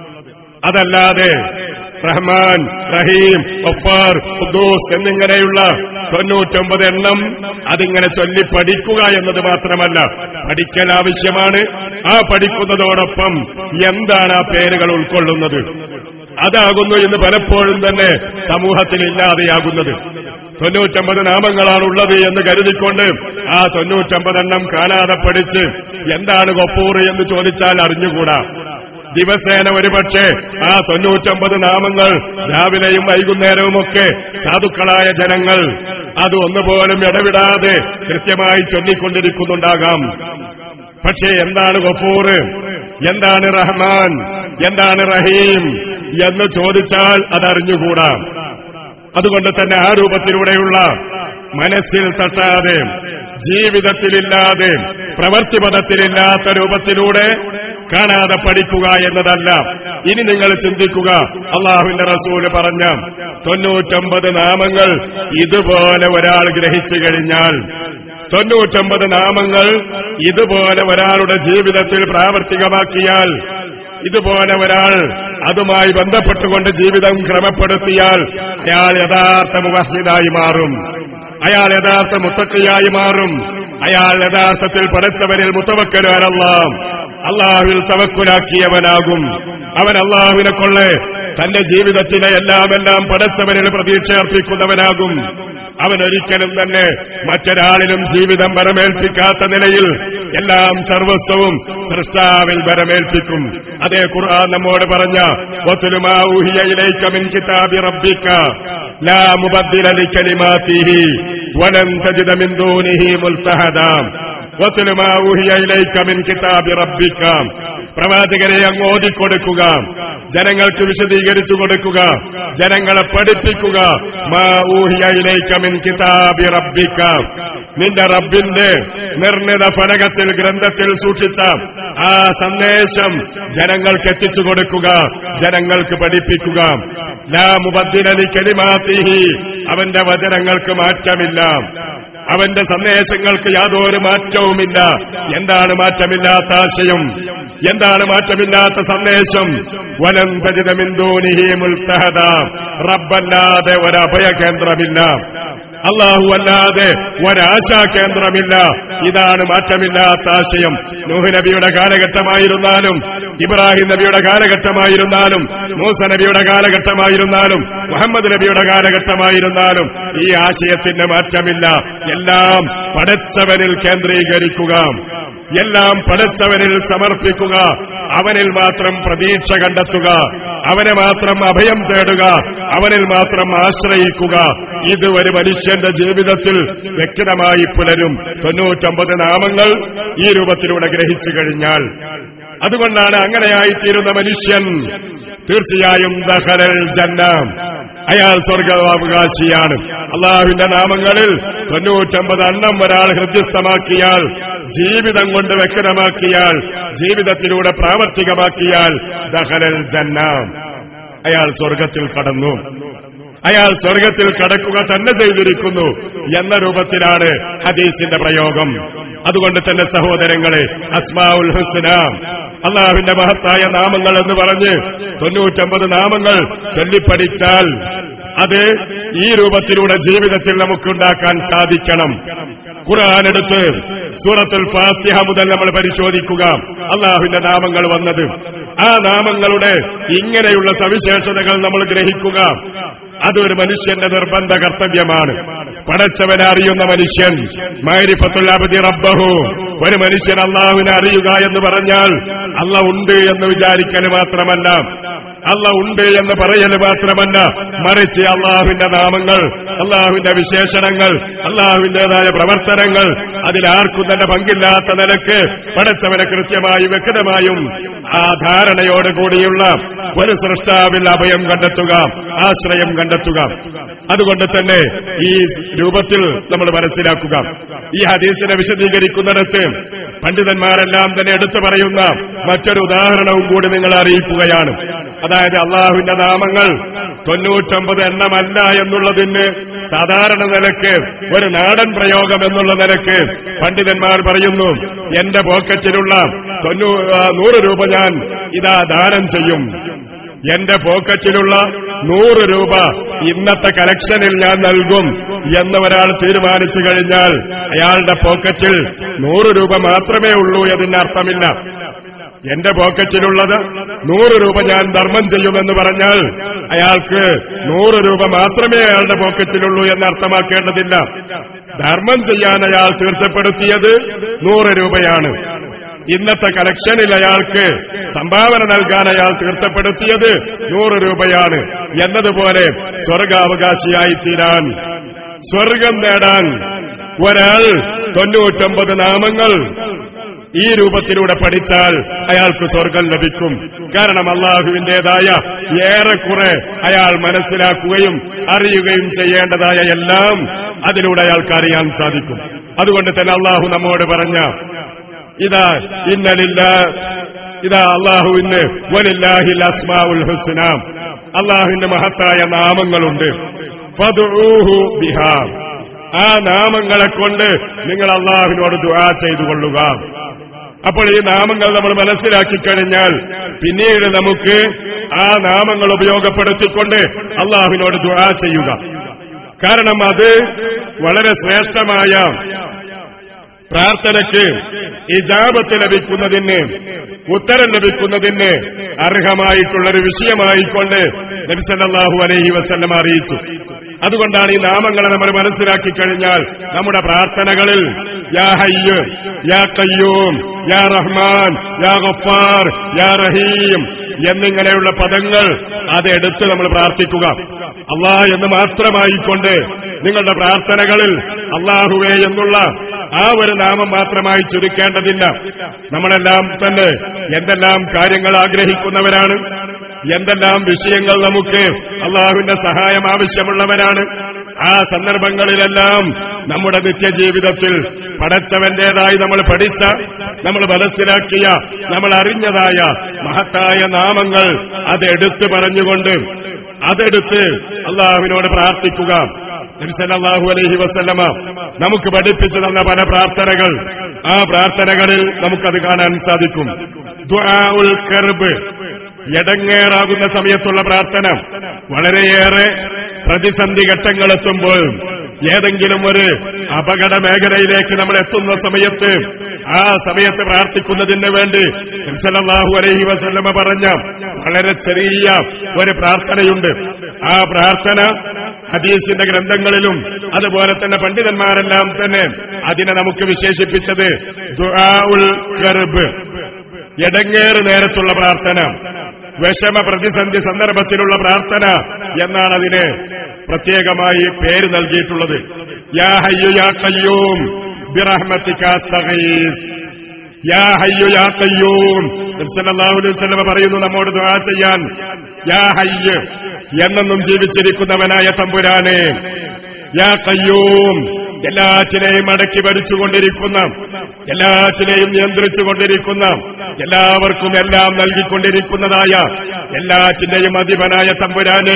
അതല്ലാതെ റഹ്മാൻ റഹീം ഒഫാർ ഖുദ്ദൂസ് എന്നിങ്ങനെയുള്ള തൊണ്ണൂറ്റൊമ്പത് എണ്ണം അതിങ്ങനെ ചൊല്ലി പഠിക്കുക എന്നത് മാത്രമല്ല പഠിക്കൽ ആവശ്യമാണ് ആ പഠിക്കുന്നതോടൊപ്പം എന്താണ് ആ പേരുകൾ ഉൾക്കൊള്ളുന്നത് അതാകുന്നു ഇന്ന് പലപ്പോഴും തന്നെ സമൂഹത്തിൽ ഇല്ലാതെയാകുന്നത് തൊണ്ണൂറ്റമ്പത് നാമങ്ങളാണുള്ളത് എന്ന് കരുതിക്കൊണ്ട് ആ തൊണ്ണൂറ്റമ്പതെണ്ണം കാണാതെ പഠിച്ച് എന്താണ് ഗഫൂർ എന്ന് ചോദിച്ചാൽ അറിഞ്ഞുകൂടാ ദിവസേന ഒരുപക്ഷെ ആ തൊണ്ണൂറ്റമ്പത് നാമങ്ങൾ രാവിലെയും വൈകുന്നേരവുമൊക്കെ സാധുക്കളായ ജനങ്ങൾ അത് ഒന്നുപോലും ഇടവിടാതെ കൃത്യമായി ചൊല്ലിക്കൊണ്ടിരിക്കുന്നുണ്ടാകാം പക്ഷേ എന്താണ് ഗഫൂർ എന്താണ് റഹ്മാൻ എന്താണ് റഹീം എന്ന് ചോദിച്ചാൽ അതറിഞ്ഞുകൂടാ അതുകൊണ്ട് തന്നെ ആ രൂപത്തിലൂടെയുള്ള മനസ്സിൽ തട്ടാതെ ജീവിതത്തിലില്ലാതെ പ്രവൃത്തിപഥത്തിലില്ലാത്ത രൂപത്തിലൂടെ കാണാതെ പഠിക്കുക എന്നതല്ല ഇനി നിങ്ങൾ ചിന്തിക്കുക അള്ളാഹുവിന്റെ റസൂല് പറഞ്ഞ തൊണ്ണൂറ്റൊമ്പത് നാമങ്ങൾ ഇതുപോലെ ഒരാൾ ഗ്രഹിച്ചു കഴിഞ്ഞാൽ തൊണ്ണൂറ്റൊമ്പത് നാമങ്ങൾ ഇതുപോലെ ഒരാളുടെ ജീവിതത്തിൽ പ്രാവർത്തികമാക്കിയാൽ ഇതുപോലെ ഒരാൾ അതുമായി ബന്ധപ്പെട്ടുകൊണ്ട് ജീവിതം ക്രമപ്പെടുത്തിയാൽ അയാൾ യഥാർത്ഥ മുവഹിദായി മാറും അയാൾ യഥാർത്ഥ മുത്തക്കിയായി മാറും അയാൾ യഥാർത്ഥത്തിൽ പടച്ചവനിൽ മുത്തവക്കലാരല്ലാം അള്ളാഹുവിൽ തവക്കുലാക്കിയവനാകും അവൻ അള്ളാഹുവിനെ കൊള്ളെ തന്റെ ജീവിതത്തിലെ എല്ലാം എല്ലാം പടച്ചവനിൽ പ്രതീക്ഷ അർപ്പിക്കുന്നവനാകും അവൻ ഒരിക്കലും തന്നെ മറ്റൊരാളിലും ജീവിതം വരമേൽപ്പിക്കാത്ത നിലയിൽ എല്ലാം സർവസ്വവും സൃഷ്ടാവിൽ വരമേൽപ്പിക്കും അതേ ഖുർആൻ നമ്മോട് പറഞ്ഞ "വത്ലുമാ ഊഹിയ ഇലൈക മിൻ കിതാബി റബ്ബിക ലാ മുബദ്ദില ലികലിമാതിഹി വലൻ തജിദ മിൻ ദൂനിഹി മുൽതഹദാ വത്ലുമാ ഊഹിയ ഇലൈക മിൻ കിതാബി റബ്ബിക പ്രവാചകരെ അങ്ങ് ഓതിക്കൊടുക്കുക ജനങ്ങൾക്ക് വിശദീകരിച്ചു കൊടുക്കുക ജനങ്ങളെ പഠിപ്പിക്കുക മാ ഊഹിയ ഇലൈക മിൻ കിതാബി റബ്ബിക നിന്റെ റബ്ബിന്റെ നിർണിത ഫലകത്തിൽ ഗ്രന്ഥത്തിൽ സൂക്ഷിച്ച ആ സന്ദേശം ജനങ്ങൾക്ക് എത്തിച്ചു കൊടുക്കുക ജനങ്ങൾക്ക് പഠിപ്പിക്കുക ലാ മുബദ്ദിലി കലിമാത്തിഹി അവന്റെ വചനങ്ങൾക്ക് മാറ്റമില്ല അവന്റെ സന്ദേശങ്ങൾക്ക് യാതൊരു മാറ്റവുമില്ല എന്താണ് മാറ്റമില്ലാത്ത ആശയം എന്താണ് മാറ്റമില്ലാത്ത സന്ദേശം വലന്തജിതമിന്തോനിഹി മുൽത്തഹദ റബ്ബല്ലാതെ ഒരഭയ കേന്ദ്രമില്ല അള്ളാഹു അല്ലാതെ ഒരാശാ കേന്ദ്രമില്ല ഇതാണ് മാറ്റമില്ലാത്ത ആശയം നൂഹ് നബിയുടെ കാലഘട്ടമായിരുന്നാലും ഇബ്രാഹിം നബിയുടെ കാലഘട്ടമായിരുന്നാലും മൂസ നബിയുടെ കാലഘട്ടമായിരുന്നാലും മുഹമ്മദ് നബിയുടെ കാലഘട്ടമായിരുന്നാലും ഈ ആശയത്തിന് മാറ്റമില്ല എല്ലാം പടച്ചവനിൽ കേന്ദ്രീകരിക്കുക എല്ലാം പടച്ചവനിൽ സമർപ്പിക്കുക അവനിൽ മാത്രം പ്രതീക്ഷ കണ്ടെത്തുക അവനെ മാത്രം അഭയം തേടുക അവനിൽ മാത്രം ആശ്രയിക്കുക ഇത് ഒരു മനുഷ്യന്റെ ജീവിതത്തിൽ വ്യക്തമായി പുലരും തൊണ്ണൂറ്റമ്പത് നാമങ്ങൾ ഈ രൂപത്തിലൂടെ ഗ്രഹിച്ചു കഴിഞ്ഞാൽ അതുകൊണ്ടാണ് അങ്ങനെയായിത്തീരുന്ന മനുഷ്യൻ തീർച്ചയായും ദഹലൽ ജന്ന അയാൾ സ്വർഗാവകാശിയാണ് അള്ളാഹുവിന്റെ നാമങ്ങളിൽ തൊണ്ണൂറ്റമ്പത് എണ്ണം ഒരാൾ ഹൃദ്യസ്ഥമാക്കിയാൽ ജീവിതം കൊണ്ട് വ്യക്തമാക്കിയാൽ ജീവിതത്തിലൂടെ പ്രാവർത്തികമാക്കിയാൽ ദഹലൽ ജന്ന അയാൾ സ്വർഗത്തിൽ കടന്നു അയാൾ സ്വർഗത്തിൽ കടക്കുക തന്നെ ചെയ്തിരിക്കുന്നു എന്ന രൂപത്തിലാണ് ഹദീസിന്റെ പ്രയോഗം അതുകൊണ്ട് തന്നെ സഹോദരങ്ങളെ അസ്മാഉൽ ഹുസ്ന അള്ളാഹുവിന്റെ മഹത്തായ നാമങ്ങൾ എന്ന് പറഞ്ഞ് തൊണ്ണൂറ്റമ്പത് നാമങ്ങൾ ചൊല്ലിപ്പഠിച്ചാൽ അത് ഈ രൂപത്തിലൂടെ ജീവിതത്തിൽ നമുക്കുണ്ടാക്കാൻ സാധിക്കണം ഖുർആൻ എടുത്ത് സൂറത്തുൽ ഫാത്തിഹ മുതൽ നമ്മൾ പരിശോധിക്കുക അള്ളാഹുവിന്റെ നാമങ്ങൾ വന്നത് ആ നാമങ്ങളുടെ ഇങ്ങനെയുള്ള സവിശേഷതകൾ നമ്മൾ ഗ്രഹിക്കുക അതൊരു മനുഷ്യന്റെ നിർബന്ധ കർത്തവ്യമാണ് പടച്ചവനെ അറിയുന്ന മനുഷ്യൻ മൈരിഫത്തുല്ലാബതി റബ്ബഹു ഒരു മനുഷ്യൻ അള്ളാഹുവിനെ അറിയുക എന്ന് പറഞ്ഞാൽ അള്ള ഉണ്ട് എന്ന് വിചാരിക്കൽ മാത്രമല്ല അള്ള ഉണ്ട് എന്ന് പറയൽ മാത്രമല്ല മറിച്ച് അള്ളാഹുവിന്റെ നാമങ്ങൾ അള്ളാഹുവിന്റെ വിശേഷണങ്ങൾ അള്ളാഹുവിന്റേതായ പ്രവർത്തനങ്ങൾ അതിലാർക്കും തന്നെ പങ്കില്ലാത്ത നിലക്ക് പടച്ചവനെ കൃത്യമായി വ്യക്തമായും ആ ധാരണയോടുകൂടിയുള്ള ഒരു സൃഷ്ടാവിൽ അഭയം കണ്ടെത്തുക ആശ്രയം കണ്ടെത്തുക അതുകൊണ്ട് തന്നെ ഈ രൂപത്തിൽ നമ്മൾ മനസ്സിലാക്കുക ഈ ഹദീസിനെ വിശദീകരിക്കുന്നിടത്ത് പണ്ഡിതന്മാരെല്ലാം തന്നെ എടുത്തു പറയുന്ന മറ്റൊരു ഉദാഹരണവും കൂടി നിങ്ങളെ അറിയിക്കുകയാണ് അതായത് അള്ളാഹുവിന്റെ നാമങ്ങൾ തൊണ്ണൂറ്റൊമ്പത് എണ്ണമല്ല എന്നുള്ളതിന് സാധാരണ നിലക്ക് ഒരു നാടൻ പ്രയോഗം എന്നുള്ള നിലക്ക് പണ്ഡിതന്മാർ പറയുന്നു എന്റെ പോക്കറ്റിലുള്ള തൊണ്ണൂ ആ, നൂറ് രൂപ ഞാൻ ഇതാ ദാനം ചെയ്യും എന്റെ പോക്കറ്റിലുള്ള നൂറ് രൂപ ഇന്നത്തെ കലക്ഷനിൽ ഞാൻ നൽകും എന്ന് ഒരാൾ തീരുമാനിച്ചു കഴിഞ്ഞാൽ അയാളുടെ പോക്കറ്റിൽ നൂറ് രൂപ മാത്രമേ ഉള്ളൂ എന്നതിന് അർത്ഥമില്ല എന്റെ പോക്കറ്റിലുള്ളത് നൂറ് രൂപ ഞാൻ ധർമ്മം ചെയ്യുമെന്ന് പറഞ്ഞാൽ അയാൾക്ക് നൂറ് രൂപ മാത്രമേ അയാളുടെ പോക്കറ്റിലുള്ളൂ എന്ന് അർത്ഥമാക്കേണ്ടതില്ല ധർമ്മം ചെയ്യാൻ അയാൾ തീർച്ചപ്പെടുത്തിയത് നൂറ് രൂപയാണ് ഇന്നത്തെ കലക്ഷനിൽ അയാൾക്ക് സംഭാവന നൽകാൻ അയാൾ തീർച്ചപ്പെടുത്തിയത് നൂറ് രൂപയാണ് എന്നതുപോലെ സ്വർഗാവകാശിയായി തീരാൻ സ്വർഗം നേടാൻ ഒരാൾ തൊണ്ണൂറ്റൊമ്പത് നാമങ്ങൾ ഈ രൂപത്തിലൂടെ പഠിച്ചാൽ അയാൾക്ക് സ്വർഗം ലഭിക്കും കാരണം അള്ളാഹുവിന്റേതായ ഏറെക്കുറെ അയാൾ മനസ്സിലാക്കുകയും അറിയുകയും ചെയ്യേണ്ടതായ എല്ലാം അതിലൂടെ അയാൾക്ക് അറിയാൻ സാധിക്കും അതുകൊണ്ട് തന്നെ അള്ളാഹു നമ്മോട് പറഞ്ഞ ഇതാ ഇന്നലില്ല ഇതാ അള്ളാഹുവിന് വലില്ലാഹിൽ അസ്മാഉൽ ഹുസ്ന അള്ളാഹുവിന്റെ മഹത്തായ നാമങ്ങളുണ്ട് ഫദ്ഉഹു ബിഹാ ആ നാമങ്ങളെ കൊണ്ട് നിങ്ങൾ അള്ളാഹുവിനോട് ദുആ ചെയ്തു കൊള്ളുക അപ്പോൾ ഈ നാമങ്ങൾ നമ്മൾ മനസ്സിലാക്കി കഴിഞ്ഞാൽ പിന്നീട് നമുക്ക് ആ നാമങ്ങൾ ഉപയോഗപ്പെടുത്തിക്കൊണ്ട് അള്ളാഹുവിനോട് ദുആ ചെയ്യുക കാരണം അത് വളരെ ശ്രേഷ്ഠമായ പ്രാർത്ഥനയ്ക്ക് ഇജാബത്ത് ലഭിക്കുന്നതിന് ഉത്തരം ലഭിക്കുന്നതിന് അർഹമായിട്ടുള്ളൊരു വിഷയമായിക്കൊണ്ട് നബിസല്ലാഹു അലൈഹി വസല്ലം അറിയിച്ചു അതുകൊണ്ടാണ് ഈ നാമങ്ങളെ നമ്മൾ മനസ്സിലാക്കി കഴിഞ്ഞാൽ നമ്മുടെ പ്രാർത്ഥനകളിൽ യാ ഹയ്യ് യാ കയ്യൂം യാ റഹ്മാൻ യാ ഗഫാർ യാ റഹീം എന്നിങ്ങനെയുള്ള പദങ്ങൾ അതെടുത്ത് നമ്മൾ പ്രാർത്ഥിക്കുക അള്ളാ എന്ന് മാത്രമായിക്കൊണ്ട് നിങ്ങളുടെ പ്രാർത്ഥനകളിൽ അള്ളാഹുവേ എന്നുള്ള ആ ഒരു നാമം മാത്രമായി ചുരുക്കേണ്ടതില്ല നമ്മളെല്ലാം തന്നെ എന്തെല്ലാം കാര്യങ്ങൾ ആഗ്രഹിക്കുന്നവരാണ് എന്തെല്ലാം വിഷയങ്ങൾ നമുക്ക് അള്ളാഹുവിന്റെ സഹായം ആവശ്യമുള്ളവരാണ് ആ സന്ദർഭങ്ങളിലെല്ലാം നമ്മുടെ നിത്യജീവിതത്തിൽ പടച്ചവന്റേതായി നമ്മൾ പഠിച്ച നമ്മൾ മനസ്സിലാക്കിയ നമ്മൾ അറിഞ്ഞതായ മഹത്തായ നാമങ്ങൾ അതെടുത്ത് പറഞ്ഞുകൊണ്ട് അതെടുത്ത് അള്ളാഹുവിനോട് പ്രാർത്ഥിക്കുക നബിസല്ലാഹു അലൈഹി വസല്ലമ നമുക്ക് പഠിപ്പിച്ചു തന്ന പല പ്രാർത്ഥനകൾ ആ പ്രാർത്ഥനകളിൽ നമുക്കത് കാണാൻ സാധിക്കും ദുആഉൽ കർബ് എടങ്ങേറാകുന്ന സമയത്തുള്ള പ്രാർത്ഥന വളരെയേറെ പ്രതിസന്ധി ഘട്ടങ്ങളെത്തുമ്പോൾ ഏതെങ്കിലും ഒരു അപകട മേഖലയിലേക്ക് നമ്മൾ എത്തുന്ന സമയത്ത് ആ സമയത്ത് പ്രാർത്ഥിക്കുന്നതിന് വേണ്ടി സല്ലല്ലാഹു അലൈഹി വസല്ലമ പറഞ്ഞ വളരെ ചെറിയ ഒരു പ്രാർത്ഥനയുണ്ട് ആ പ്രാർത്ഥന ഹദീസിന്റെ ഗ്രന്ഥങ്ങളിലും അതുപോലെ തന്നെ പണ്ഡിതന്മാരെല്ലാം തന്നെ അതിനെ നമുക്ക് വിശേഷിപ്പിച്ചത് ദുആഉൽ കർബ് എടങ്ങേറ് നേരത്തുള്ള പ്രാർത്ഥന വിഷമ പ്രതിസന്ധി സന്ദർഭത്തിലുള്ള പ്രാർത്ഥന എന്നാണ് അതിന് പ്രത്യേകമായി പേര് നൽകിയിട്ടുള്ളത് യാ ഹയ്യു യാ കയ്യൂം ബിറഹ്മത്തിക അസ്തഗീസ് യാ ഹയ്യു യാ കയ്യൂം നബി സല്ലല്ലാഹു അലൈഹി വസല്ലം പറയുന്നു നമ്മോട് ദുആ ചെയ്യാൻ യാ ഹയ്യ് എന്നെന്നും ജീവിച്ചിരിക്കുന്നവനായ തമ്പുരാനെ യാ കയ്യൂം എല്ലാറ്റിനെയും അടക്കി ഭരിച്ചുകൊണ്ടിരിക്കുന്ന എല്ലാറ്റിനെയും നിയന്ത്രിച്ചുകൊണ്ടിരിക്കുന്ന എല്ലാവർക്കും എല്ലാം നൽകിക്കൊണ്ടിരിക്കുന്നതായ എല്ലാറ്റിന്റെയും അധിപനായ തമ്പുരാന്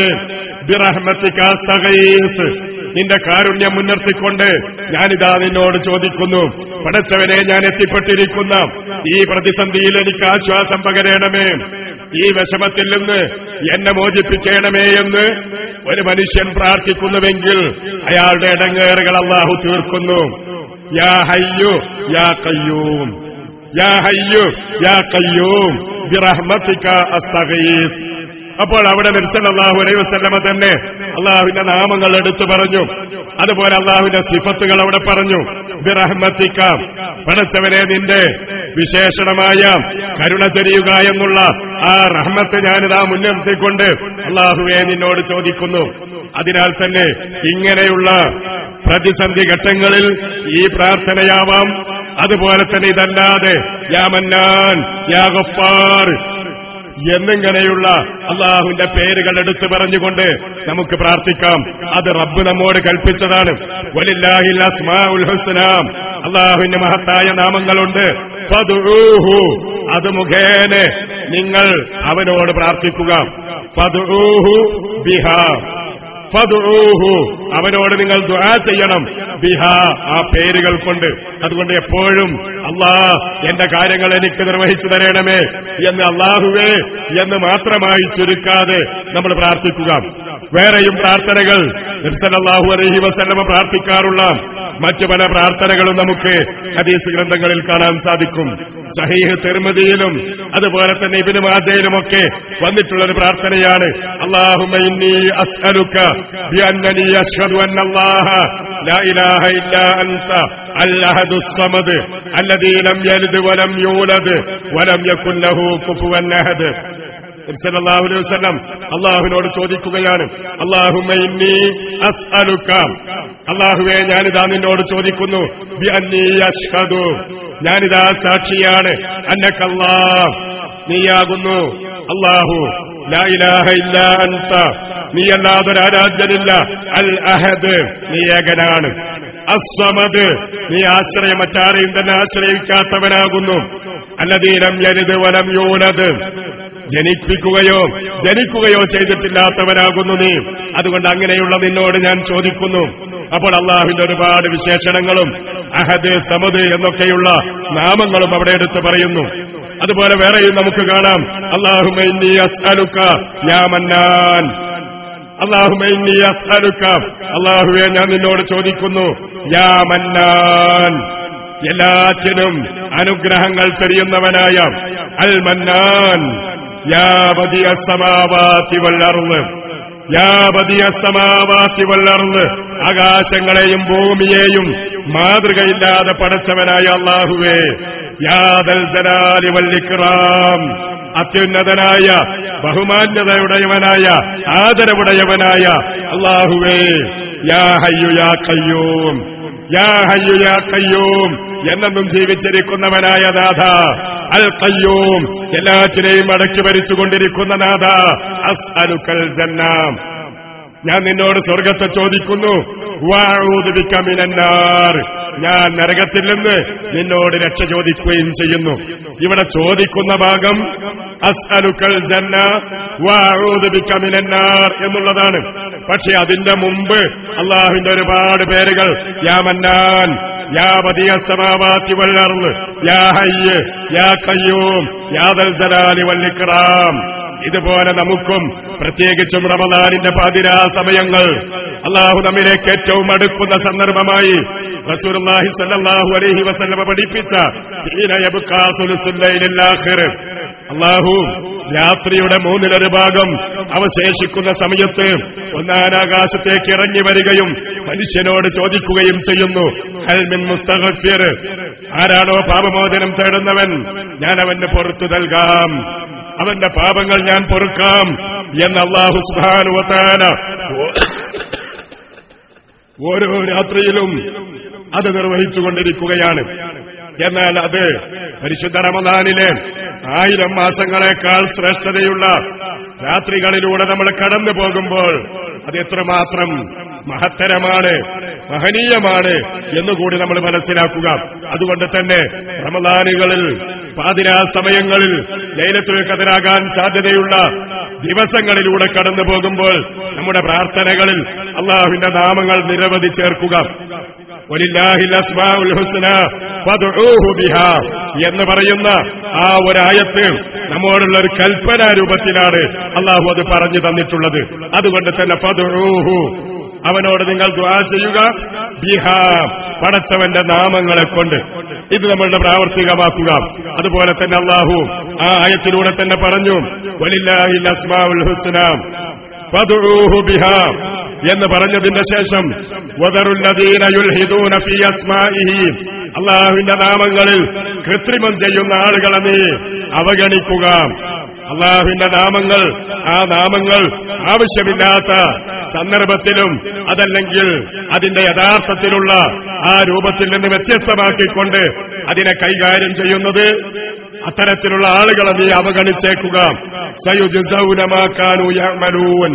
ബിറഹ്മത്തിക്കാസ്തകീസ് നിന്റെ കാരുണ്യം മുൻനിർത്തിക്കൊണ്ട് ഞാനിതാ നിന്നോട് ചോദിക്കുന്നു പടച്ചവനെ ഞാൻ എത്തിപ്പെട്ടിരിക്കുന്ന ഈ പ്രതിസന്ധിയിൽ എനിക്ക് ആശ്വാസം പകരണമേ ഈ വിഷമത്തിൽ നിന്ന് എന്നെ മോചിപ്പിക്കണമേ എന്ന് ഒരു മനുഷ്യൻ പ്രാർത്ഥിക്കുന്നുവെങ്കിൽ അയാളുടെ ഇടങ്ങേറുകൾ അള്ളാഹു തീർക്കുന്നു യാ ഹയ്യു യാ കയ്യൂം യാ ഹയ്യു യാ കയ്യൂം ബിറഹ്മത്തിക അസ്തഗീസ് അപ്പോൾ അവിടെ നിർസലാഹു അലൈഹി വസ്ലമ തന്നെ അള്ളാഹുവിന്റെ നാമങ്ങൾ എടുത്തു പറഞ്ഞു അതുപോലെ അള്ളാഹുവിന്റെ സിഫത്തുകൾ അവിടെ പറഞ്ഞു ബിറഹ്മത്തിക്ക പടച്ചവനെ നിന്റെ വിശേഷണമായ കരുണ ചൊരിയുക എന്നുള്ള ആ റഹ്മത്ത് ഞാനിതാ മുൻനിർത്തിക്കൊണ്ട് അള്ളാഹുവെ നിന്നോട് ചോദിക്കുന്നു അതിനാൽ തന്നെ ഇങ്ങനെയുള്ള പ്രതിസന്ധി ഘട്ടങ്ങളിൽ ഈ പ്രാർത്ഥനയാവാം അതുപോലെ തന്നെ ഇതല്ലാതെ യാ മന്നാൻ യാ ഗഫാർ എന്നിങ്ങനെയുള്ള അള്ളാഹുവിന്റെ പേരുകൾ എടുത്തു പറഞ്ഞുകൊണ്ട് നമുക്ക് പ്രാർത്ഥിക്കാം അത് റബ്ബ് നമ്മോട് കൽപ്പിച്ചതാണ് വലില്ലാഹിൽ അസ്മാഉൽ ഹുസ്നാം അള്ളാഹുവിന്റെ മഹത്തായ നാമങ്ങളുണ്ട് ഫദ്ഊഹു അത് മുഖേന നിങ്ങൾ അവനോട് പ്രാർത്ഥിക്കുക ഫദ്ഊഹു ബിഹാ ഫദ്ഊഹു അവനോട് നിങ്ങൾ ദുആ ചെയ്യണം ബിഹ ആ പേരുകൾ കൊണ്ട് അതുകൊണ്ട് എപ്പോഴും അള്ളാ എന്റെ കാര്യങ്ങൾ എനിക്ക് നിർവഹിച്ചു തരണമേ എന്ന് അള്ളാഹുവേ എന്ന് മാത്രമായി ചുരുക്കാതെ നമ്മൾ പ്രാർത്ഥിക്കുക വേറെയും പ്രാർത്ഥനകൾ നബ്സല്ലാഹു അലൈഹി വസല്ലമ പ്രാർത്ഥിക്കാറുള്ള മറ്റു പല പ്രാർത്ഥനകളും നമുക്ക് ഹദീസ് ഗ്രന്ഥങ്ങളിൽ കാണാൻ സാധിക്കും സഹീഹ് തിർമതിയിലും അതുപോലെ തന്നെ ഇബിന് മാജയിലുമൊക്കെ വന്നിട്ടുള്ള ഒരു പ്രാർത്ഥനയാണ് അള്ളാഹുമ ഇന്നി അസ്അലുക ബിഅന്നനി അശ്ഹദു അന്നല്ലാഹ ലാ ഇലാഹ ഇല്ലാ അൻത الأحد الصمد الذي لم يلد ولم يولد ولم يكن له كفوا أحد സല്ലല്ലാഹു അലൈഹി വസല്ലം അള്ളാഹുവിനോട് ചോദിക്കുകയാണ് അള്ളാഹുമ്മ ഇന്നി അസ്അലുക അള്ളാഹുവെ ഞാനിതാ നിന്നോട് ചോദിക്കുന്നു ബി അന്നി അഷ്ഹദു ഞാനിതാ സാക്ഷിയാണ് അന്നക്കല്ലാ നീയാകുന്നു അള്ളാഹു ലാ ഇലാഹ ഇല്ലാ അൻത നീ അല്ലാതൊരു ആരാധ്യനില്ല അൽ അഹദ് നീ ഏകനാണ് അസ്വമത് നീ ആശ്രയം മറ്റാരെയും തന്നെ ആശ്രയിക്കാത്തവനാകുന്നു അല്ലതീനം യരുത് വലം യൂനത് ജനിപ്പിക്കുകയോ ജനിക്കുകയോ ചെയ്തിട്ടില്ലാത്തവനാകുന്നു നീ അതുകൊണ്ട് അങ്ങനെയുള്ള നിന്നോട് ഞാൻ ചോദിക്കുന്നു അപ്പോൾ അള്ളാഹുവിന്റെ ഒരുപാട് വിശേഷണങ്ങളും അഹദ് സമദ് എന്നൊക്കെയുള്ള നാമങ്ങളും അവിടെ എടുത്തു പറയുന്നു അതുപോലെ വേറെയും നമുക്ക് കാണാം അള്ളാഹുമൈന്നി അസ്അലുക്ക യാ മന്നാൻ അള്ളാഹുമൈന്നി അസ്അലുക്ക അള്ളാഹുവെ ഞാൻ നിന്നോട് ചോദിക്കുന്നു യാ മന്നാൻ എല്ലാറ്റിനും അനുഗ്രഹങ്ങൾ ചെറിയുന്നവനായ അൽ മന്നാൻ യാ ബദിയ സമാവാതി വല്ലർന്ന് യാ ബദിയ സമാവാതി വല്ലർന്ന് ആകാശങ്ങളെയും ഭൂമിയെയും മാതൃകയില്ലാതെ പടച്ചവനായ അള്ളാഹുവേ യാദൽ ജലാലി വല്ലിക്റാം അത്യുന്നതനായ ബഹുമാന്യതയുടയവനായ ആദരവുടയവനായ അള്ളാഹുവേ യാ ഹയ്യു യാ കയ്യൂം യാ ഹയ്യു യാ കയ്യൂം എന്നെന്നും ജീവിച്ചിരിക്കുന്നവനായ നാഥ അൽ കയ്യൂം എല്ലാറ്റിനെയും അടക്കി ഭരിച്ചുകൊണ്ടിരിക്കുന്ന നാഥ അസ് അലുക്കൽ ജന്നാം ഞാൻ നിന്നോട് സ്വർഗത്തെ ചോദിക്കുന്നു വാഴൂത് വിക്കമിനാർ ഞാൻ നരകത്തിൽ നിന്ന് നിന്നോട് രക്ഷ ചോദിക്കുകയും ചെയ്യുന്നു ഇവിടെ ചോദിക്കുന്ന ഭാഗം അസ്അലുക്കൽ ജന്ന വാഴൂത് വിക്കമിനാർ എന്നുള്ളതാണ് പക്ഷെ അതിന്റെ മുമ്പ് അള്ളാഹുവിന്റെ ഒരുപാട് പേരുകൾ യാ മന്നാൻ യാ ബദിയ സമാവാത്തി വല്ലർന്ന് യാ ഹയ്യ് യാ കയ്യൂം യാദൽ ജലാലി വല്ലിക്റാം ഇതുപോലെ നമുക്കും പ്രത്യേകിച്ചും റമദാനിന്റെ പാതിരാ സമയങ്ങൾ അള്ളാഹു നമ്മിലേക്ക് ഏറ്റവും അടുക്കുന്ന സന്ദർഭമായി റസൂലുള്ളാഹി സല്ലല്ലാഹു അലൈഹി വസല്ലമ പഠിപ്പിച്ച ഹീന യബ്കാ സുലുസുൽ ലൈലിൽ ആഖിർ അള്ളാഹു രാത്രിയുടെ മൂന്നിലൊരു ഭാഗം അവശേഷിക്കുന്ന സമയത്ത് ഒന്നാനാകാശത്തേക്ക് ഇറങ്ങി വരികയും മനുഷ്യനോട് ചോദിക്കുകയും ചെയ്യുന്നു ഹൽമിൻ മുസ്തഗഫിർ ആരാണോ പാപമോചനം തേടുന്നവൻ ഞാൻ അവന് പുറത്തു നൽകാം അവന്റെ പാപങ്ങൾ ഞാൻ പൊറുക്കാം എന്ന് അള്ളാഹു സുഹാനുവത്താന ഓരോ രാത്രിയിലും അത് നിർവഹിച്ചുകൊണ്ടിരിക്കുകയാണ് എന്നാൽ അത് പരിശുദ്ധ റമദാനിലെ ആയിരം മാസങ്ങളെക്കാൾ ശ്രേഷ്ഠതയുള്ള രാത്രികളിലൂടെ നമ്മൾ കടന്നു പോകുമ്പോൾ അത് എത്രമാത്രം മഹത്തരമാണ് മഹനീയമാണ് എന്നുകൂടി നമ്മൾ മനസ്സിലാക്കുക അതുകൊണ്ട് തന്നെ റമദാനുകളിൽ പാതിരാ സമയങ്ങളിൽ ലൈലത്തുൽ കതിരാകാൻ സാധ്യതയുള്ള ദിവസങ്ങളിലൂടെ കടന്നു പോകുമ്പോൾ നമ്മുടെ പ്രാർത്ഥനകളിൽ അള്ളാഹുവിന്റെ നാമങ്ങൾ നിരവധി ചേർക്കുക വലില്ലാഹിൽ അസ്മാഉൽ ഹുസ്ന ഫദ്ഉഹു ബിഹാ എന്ന് പറയുന്ന ആ ഒരായത്ത് നമ്മോടുള്ള ഒരു കൽപ്പനാ രൂപത്തിലാണ് അള്ളാഹു അത് പറഞ്ഞു തന്നിട്ടുള്ളത് അതുകൊണ്ട് തന്നെ ഫദ്ഉഹു അവനോട് നിങ്ങൾ ദ്വാ ചെയ്യുക ബിഹാ പടച്ചവന്റെ നാമങ്ങളെ കൊണ്ട് ഇത് നമ്മളുടെ പ്രാവർത്തികമാക്കുക അതുപോലെ തന്നെ അള്ളാഹു ആ ആയത്തിലൂടെ തന്നെ പറഞ്ഞു വലില്ലാഹിൽ അസ്മാഉൽ ഹുസ്ന ഫദ്ഉഹു ബിഹാ എന്ന് പറഞ്ഞതിന്റെ ശേഷം വദറുല്ലദീന യുൽഹിദൂന ഫീ അസ്മാഇഹി അള്ളാഹുവിന്റെ നാമങ്ങളിൽ കൃത്രിമം ചെയ്യുന്ന ആളുകളെ നീ അവഗണിക്കുക അള്ളാഹുവിന്റെ നാമങ്ങൾ ആ നാമങ്ങൾ ആവശ്യമില്ലാത്ത സന്ദർഭത്തിലും അതല്ലെങ്കിൽ അതിന്റെ യഥാർത്ഥത്തിലുള്ള ആ രൂപത്തിൽ നിന്ന് വ്യത്യസ്തമാക്കിക്കൊണ്ട് അതിനെ കൈകാര്യം ചെയ്യുന്നത് അത്തരത്തിലുള്ള ആളുകളെ നീ അവഗണിച്ചേക്കുക സയുജുസൗനമാക്കാനു യമലൂൻ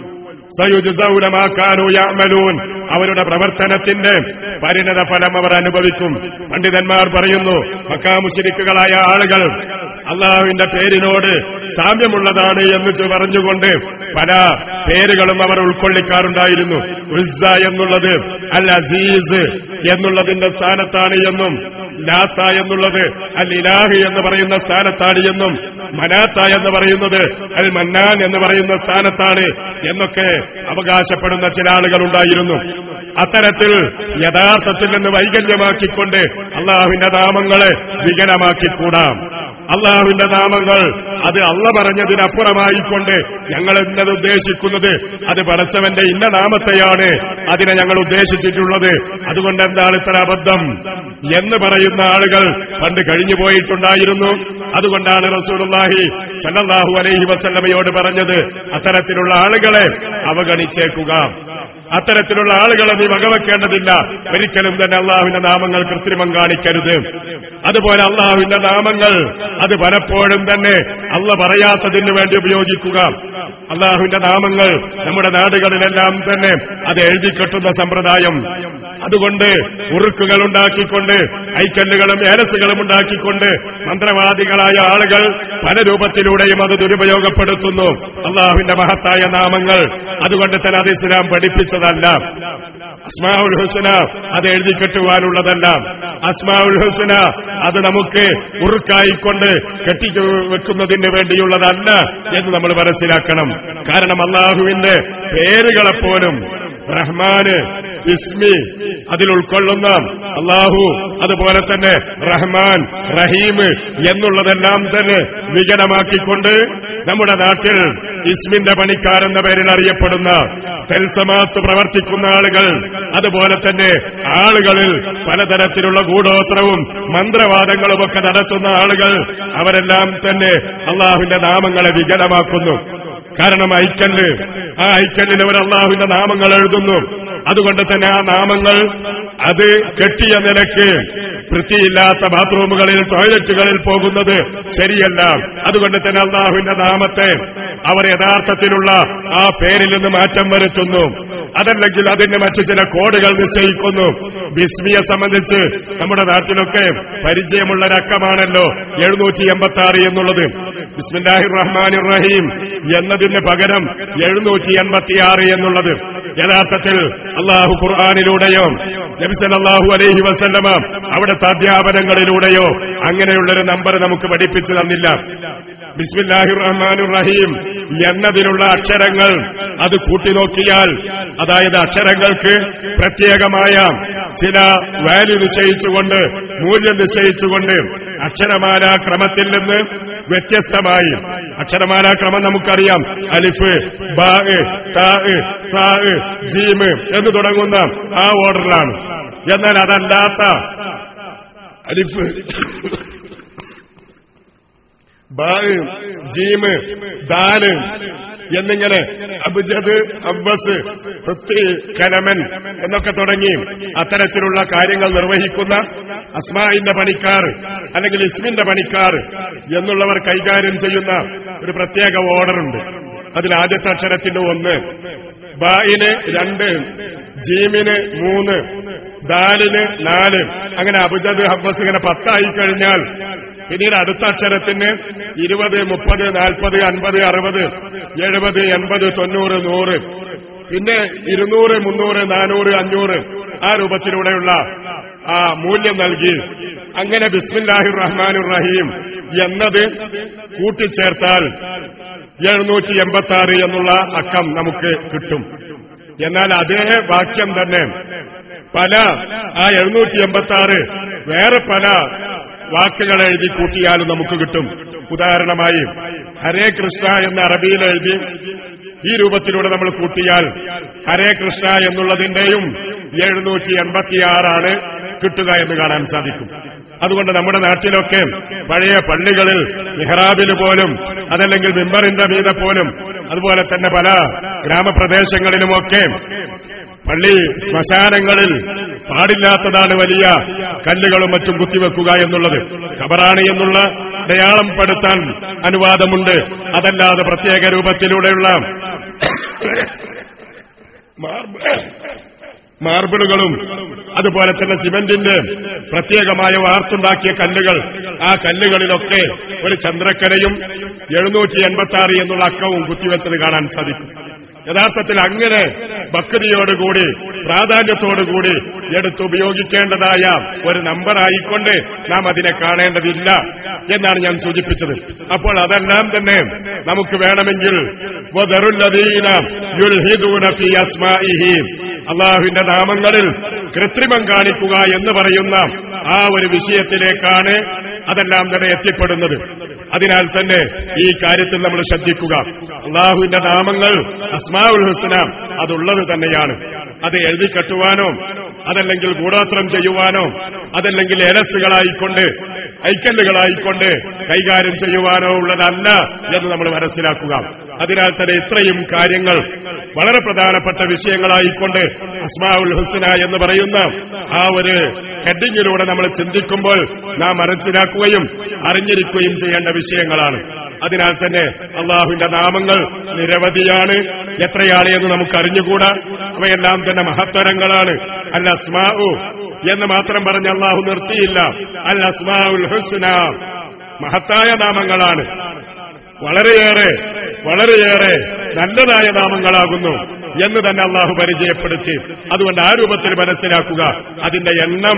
സയുജുസൗനമാക്കാനു യമലൂൻ അവരുടെ പ്രവർത്തനത്തിന്റെ പരിണത ഫലം അവർ അനുഭവിക്കും പണ്ഡിതന്മാർ പറയുന്നു മക്കാമുശിരിക്കുകളായ ആളുകൾ അള്ളാഹുവിന്റെ പേരിനോട് സാമ്യമുള്ളതാണ് എന്ന് ചു- പറഞ്ഞുകൊണ്ട് പല പേരുകളും അവർ ഉൾക്കൊള്ളിക്കാറുണ്ടായിരുന്നു ഉസ്സ എന്നുള്ളത് അൽ അസീസ് എന്നുള്ളതിന്റെ സ്ഥാനത്താണ് എന്നും ലാത്ത എന്നുള്ളത് അൽ ഇലാഹി എന്ന് പറയുന്ന സ്ഥാനത്താണ് എന്നും മനാത്ത എന്ന് പറയുന്നത് അൽ മന്നാൻ എന്ന് പറയുന്ന സ്ഥാനത്താണ് എന്നൊക്കെ അവകാശപ്പെടുന്ന ചില ആളുകൾ ഉണ്ടായിരുന്നു അത്തരത്തിൽ യഥാർത്ഥത്തിൽ നിന്ന് വൈകല്യമാക്കിക്കൊണ്ട് അള്ളാഹുവിന്റെ നാമങ്ങളെ വികലമാക്കിക്കൂടാം അള്ളാഹുവിന്റെ നാമങ്ങൾ അത് അള്ള പറഞ്ഞതിനപ്പുറമായിക്കൊണ്ട് ഞങ്ങൾ എന്നത് ഉദ്ദേശിക്കുന്നത് അത് പടച്ചവന്റെ ഇന്ന നാമത്തെയാണ് അതിനെ ഞങ്ങൾ ഉദ്ദേശിച്ചിട്ടുള്ളത് അതുകൊണ്ട് എന്താണ് ഇത്ര അബദ്ധം എന്ന് പറയുന്ന ആളുകൾ പണ്ട് കഴിഞ്ഞു പോയിട്ടുണ്ടായിരുന്നു അതുകൊണ്ടാണ് റസൂലുള്ളാഹി സല്ലല്ലാഹു അലൈഹി വസല്ലമയോട് പറഞ്ഞത് അത്തരത്തിലുള്ള ആളുകളെ അവഗണിച്ചേക്കുക അത്തരത്തിലുള്ള ആളുകളെ നീ വകവെക്കേണ്ടതില്ല ഒരിക്കലും തന്നെ അള്ളാഹുവിന്റെ നാമങ്ങൾ കൃത്രിമം കാണിക്കരുത് അതുപോലെ അള്ളാഹുവിന്റെ നാമങ്ങൾ അത് പലപ്പോഴും തന്നെ അള്ള പറയാത്തതിന് വേണ്ടി ഉപയോഗിക്കുക അള്ളാഹുവിന്റെ നാമങ്ങൾ നമ്മുടെ നാടുകളിലെല്ലാം തന്നെ അത് എഴുതിക്കെട്ടുന്ന സമ്പ്രദായം അതുകൊണ്ട് ഉറുക്കുകൾ ഉണ്ടാക്കിക്കൊണ്ട് ഐക്കല്ലുകളും ഏലസുകളും ഉണ്ടാക്കിക്കൊണ്ട് മന്ത്രവാദികളായ ആളുകൾ പല രൂപത്തിലൂടെയും അത് ദുരുപയോഗപ്പെടുത്തുന്നു അള്ളാഹുവിന്റെ മഹത്തായ നാമങ്ങൾ അതുകൊണ്ട് തന്നെ അത് ഇസ്ലാം പഠിപ്പിച്ചതല്ല അസ്മാഉൽ ഹുസന അത് എഴുതി കെട്ടുവാനുള്ളതല്ല അസ്മാഉൽ ഹുസന അത് നമുക്ക് ഉറുക്കായിക്കൊണ്ട് കെട്ടി വെക്കുന്നതിന് വേണ്ടിയുള്ളതല്ല എന്ന് നമ്മൾ മനസ്സിലാക്കണം കാരണം അള്ളാഹുവിന്റെ പേരുകളെപ്പോലും റഹ്മാന് ഇസ്മി അതിൽ ഉൾക്കൊള്ളുന്ന അള്ളാഹു അതുപോലെ തന്നെ റഹ്മാൻ റഹീം എന്നുള്ളതെല്ലാം തന്നെ വികടമാക്കിക്കൊണ്ട് നമ്മുടെ നാട്ടിൽ ഇസ്മിന്റെ പണിക്കാരെന്ന പേരിൽ അറിയപ്പെടുന്ന തെൽസമാത്ത് പ്രവർത്തിക്കുന്ന ആളുകൾ അതുപോലെ തന്നെ ആളുകളിൽ പലതരത്തിലുള്ള ഗൂഢോത്രവും മന്ത്രവാദങ്ങളും ഒക്കെ നടത്തുന്ന ആളുകൾ അവരെല്ലാം തന്നെ അള്ളാഹുവിന്റെ നാമങ്ങളെ വികടമാക്കുന്നു കാരണം ഐക്കല്ല് ആ ഐക്കല്ലിൽ അവർ അള്ളാഹുവിന്റെ നാമങ്ങൾ എഴുതുന്നു അതുകൊണ്ട് തന്നെ ആ നാമങ്ങൾ അത് കെട്ടിയ നിലയ്ക്ക് വൃത്തിയില്ലാത്ത ബാത്റൂമുകളിൽ ടോയ്ലറ്റുകളിൽ പോകുന്നത് ശരിയല്ല അതുകൊണ്ട് തന്നെ അള്ളാഹുവിന്റെ നാമത്തെ അവർ യഥാർത്ഥത്തിലുള്ള ആ പേരിൽ നിന്ന് മാറ്റം വരുത്തുന്നു അതല്ലെങ്കിൽ അതിന് മറ്റു ചില കോഡുകൾ നിശ്ചയിക്കുന്നു ബിസ്മിയെ സംബന്ധിച്ച് നമ്മുടെ നാട്ടിലൊക്കെ പരിചയമുള്ള രക്കമാണല്ലോ എഴുന്നൂറ്റി എൺപത്തി ആറ് എന്നുള്ളത് ബിസ്മില്ലാഹിർ റഹ്മാൻ റഹീം എന്നതിന് പകരം എഴുന്നൂറ്റി എൺപത്തിയാറ് എന്നുള്ളത് യഥാർത്ഥത്തിൽ അള്ളാഹു ഖുർആാനിലൂടെയോ നബിസല്ലാഹു അലൈഹി വസല്ലമ അവിടുത്തെ അധ്യാപനങ്ങളിലൂടെയോ അങ്ങനെയുള്ളൊരു നമ്പർ നമുക്ക് പഠിപ്പിച്ചു തന്നില്ല ബിസ്മില്ലാഹിർ റഹ്മാനുർ റഹീം എന്നതിലുള്ള അക്ഷരങ്ങൾ അത് കൂട്ടിനോക്കിയാൽ അതായത് അക്ഷരങ്ങൾക്ക് പ്രത്യേകമായ ചില വാല്യൂ നിശ്ചയിച്ചുകൊണ്ട് മൂല്യം നിശ്ചയിച്ചുകൊണ്ട് അക്ഷരമാല ക്രമത്തിൽ നിന്ന് വ്യത്യസ്തമായി അക്ഷരമാല ക്രമം നമുക്കറിയാം അലിഫ് ബാ താ താ ജീമ് എന്ന് തുടങ്ങുന്ന ആ ഓർഡറിലാണ് എന്നാൽ അതല്ലാത്ത അലിഫ് ബാ ജീമ് ദാല് എന്നിങ്ങനെ അബ്ജദ് അബ്ബസ് പൃഥ്വി കലമൻ എന്നൊക്കെ തുടങ്ങി അത്തരത്തിലുള്ള കാര്യങ്ങൾ നിർവഹിക്കുന്ന അസ്മായിന്റെ പണിക്കാർ അല്ലെങ്കിൽ ഇസ്മിന്റെ പണിക്കാർ എന്നുള്ളവർ കൈകാര്യം ചെയ്യുന്ന ഒരു പ്രത്യേക ഓർഡറുണ്ട് അതിൽ ആദ്യത്തെ അക്ഷരത്തിന്റെ ഒന്ന് ബായിന് രണ്ട് ജീമിന് മൂന്ന് ദാലിന് നാല് അങ്ങനെ അബുജദ് ഹബ്ബസ് ഇങ്ങനെ പത്തായി കഴിഞ്ഞാൽ പിന്നീട് അടുത്ത അക്ഷരത്തിന് ഇരുപത് മുപ്പത് നാൽപ്പത് അൻപത് അറുപത് എഴുപത് എൺപത് തൊണ്ണൂറ് നൂറ് പിന്നെ ഇരുന്നൂറ് മുന്നൂറ് നാനൂറ് അഞ്ഞൂറ് ആ രൂപത്തിലൂടെയുള്ള ആ മൂല്യം നൽകി അങ്ങനെ ബിസ്മില്ലാഹിർ റഹ്മാനുർ റഹീം എന്നത് കൂട്ടിച്ചേർത്താൽ എഴുന്നൂറ്റി എൺപത്തി ആറ് എന്നുള്ള അക്കം നമുക്ക് കിട്ടും എന്നാൽ അതേ വാക്യം തന്നെ പല ആ എഴുന്നൂറ്റി എൺപത്തി ആറ് വേറെ പല വാക്കുകൾ എഴുതി കൂട്ടിയാലും നമുക്ക് കിട്ടും ഉദാഹരണമായി ഹരേ കൃഷ്ണ എന്ന അറബിയിൽ എഴുതി ഈ രൂപത്തിലൂടെ നമ്മൾ കൂട്ടിയാൽ ഹരേ കൃഷ്ണ എന്നുള്ളതിന്റെയും എഴുന്നൂറ്റി എൺപത്തിയാറാണ് കിട്ടുക എന്ന് കാണാൻ സാധിക്കും അതുകൊണ്ട് നമ്മുടെ നാട്ടിലൊക്കെ പഴയ പള്ളികളിൽ മെഹ്റാബിന് പോലും അതല്ലെങ്കിൽ മിമ്പറിന്റെ മീതെ പോലും അതുപോലെ തന്നെ പല ഗ്രാമപ്രദേശങ്ങളിലുമൊക്കെ പള്ളി ശ്മശാനങ്ങളിൽ പാടില്ലാത്തതാണ് വലിയ കല്ലുകളും മറ്റും കുത്തിവെക്കുക എന്നുള്ളത് ഖബറാണ് എന്നുള്ള അടയാളം പെടുത്താൻ അനുവാദമുണ്ട് അതല്ലാതെ പ്രത്യേക രൂപത്തിലൂടെയുള്ള മാർബിളുകളും അതുപോലെ തന്നെ സിമന്റിന്റെ പ്രത്യേകമായ വാർത്തുണ്ടാക്കിയ കല്ലുകൾ ആ കല്ലുകളിലൊക്കെ ഒരു ചന്ദ്രക്കരയും എഴുന്നൂറ്റി എൺപത്തി ആറ് എന്നുള്ള അക്കവും കുത്തിവെച്ചത് കാണാൻ സാധിക്കും യഥാർത്ഥത്തിൽ അങ്ങനെ ഭക്തിയോടുകൂടി പ്രാധാന്യത്തോടുകൂടി എടുത്തുപയോഗിക്കേണ്ടതായ ഒരു നമ്പറായിക്കൊണ്ട് നാം അതിനെ കാണേണ്ടതില്ല എന്നാണ് ഞാൻ സൂചിപ്പിച്ചത് അപ്പോൾ അതെല്ലാം തന്നെ നമുക്ക് വേണമെങ്കിൽ വദറുല്ലദീന യുൽഹിദൂന ഫീ അസ്മാഇഹി അള്ളാഹുവിന്റെ നാമങ്ങളിൽ കൃത്രിമം കാണിക്കുക എന്ന് പറയുന്ന ആ ഒരു വിഷയത്തിലേക്കാണ് അതെല്ലാം തന്നെ എത്തിപ്പെടുന്നത് അതിനാൽ തന്നെ ഈ കാര്യത്തിൽ നമ്മൾ ശ്രദ്ധിക്കുക അള്ളാഹുവിന്റെ നാമങ്ങൾ അസ്മാഉൽ ഹുസ്ന അതുള്ളത് തന്നെയാണ് അത് എഴുതി കെട്ടുവാനോ അതല്ലെങ്കിൽ ഗൂഢോത്രം ചെയ്യുവാനോ അതല്ലെങ്കിൽ എലസുകളായിക്കൊണ്ട് ഐക്കല്ലുകളായിക്കൊണ്ട് കൈകാര്യം ചെയ്യുവാനോ ഉള്ളതല്ല എന്ന് നമ്മൾ മനസ്സിലാക്കുക അതിനാൽ തന്നെ ഇത്രയും കാര്യങ്ങൾ വളരെ പ്രധാനപ്പെട്ട വിഷയങ്ങളായിക്കൊണ്ട് അസ്മാഉൽ ഹുസ്ന എന്ന് പറയുന്ന ആ ഒരു ഹെഡിങ്ങിലൂടെ നമ്മൾ ചിന്തിക്കുമ്പോൾ നാം മനസ്സിലാക്കുകയും അറിഞ്ഞിരിക്കുകയും ചെയ്യേണ്ട വിഷയങ്ങളാണ് അതിനാൽ തന്നെ അള്ളാഹുവിന്റെ നാമങ്ങൾ നിരവധിയാണ് എത്രയാണ് എന്ന് നമുക്ക് അറിഞ്ഞുകൂടാ അവയെല്ലാം തന്നെ മഹത്തരങ്ങളാണ് അല്ല അസ്മാഉ എന്ന് മാത്രം പറഞ്ഞ് അള്ളാഹു നിർത്തിയില്ല അൽ അസ്മാഉൽ ഹുസ്ന മഹത്തായ നാമങ്ങളാണ് വളരെയേറെ വളരെയേറെ നല്ലതായ നാമങ്ങളാകുന്നു എന്ന് തന്നെ അള്ളാഹു പരിചയപ്പെടുത്തി അതുകൊണ്ട് ആ രൂപത്തിൽ മനസ്സിലാക്കുക അതിന്റെ എണ്ണം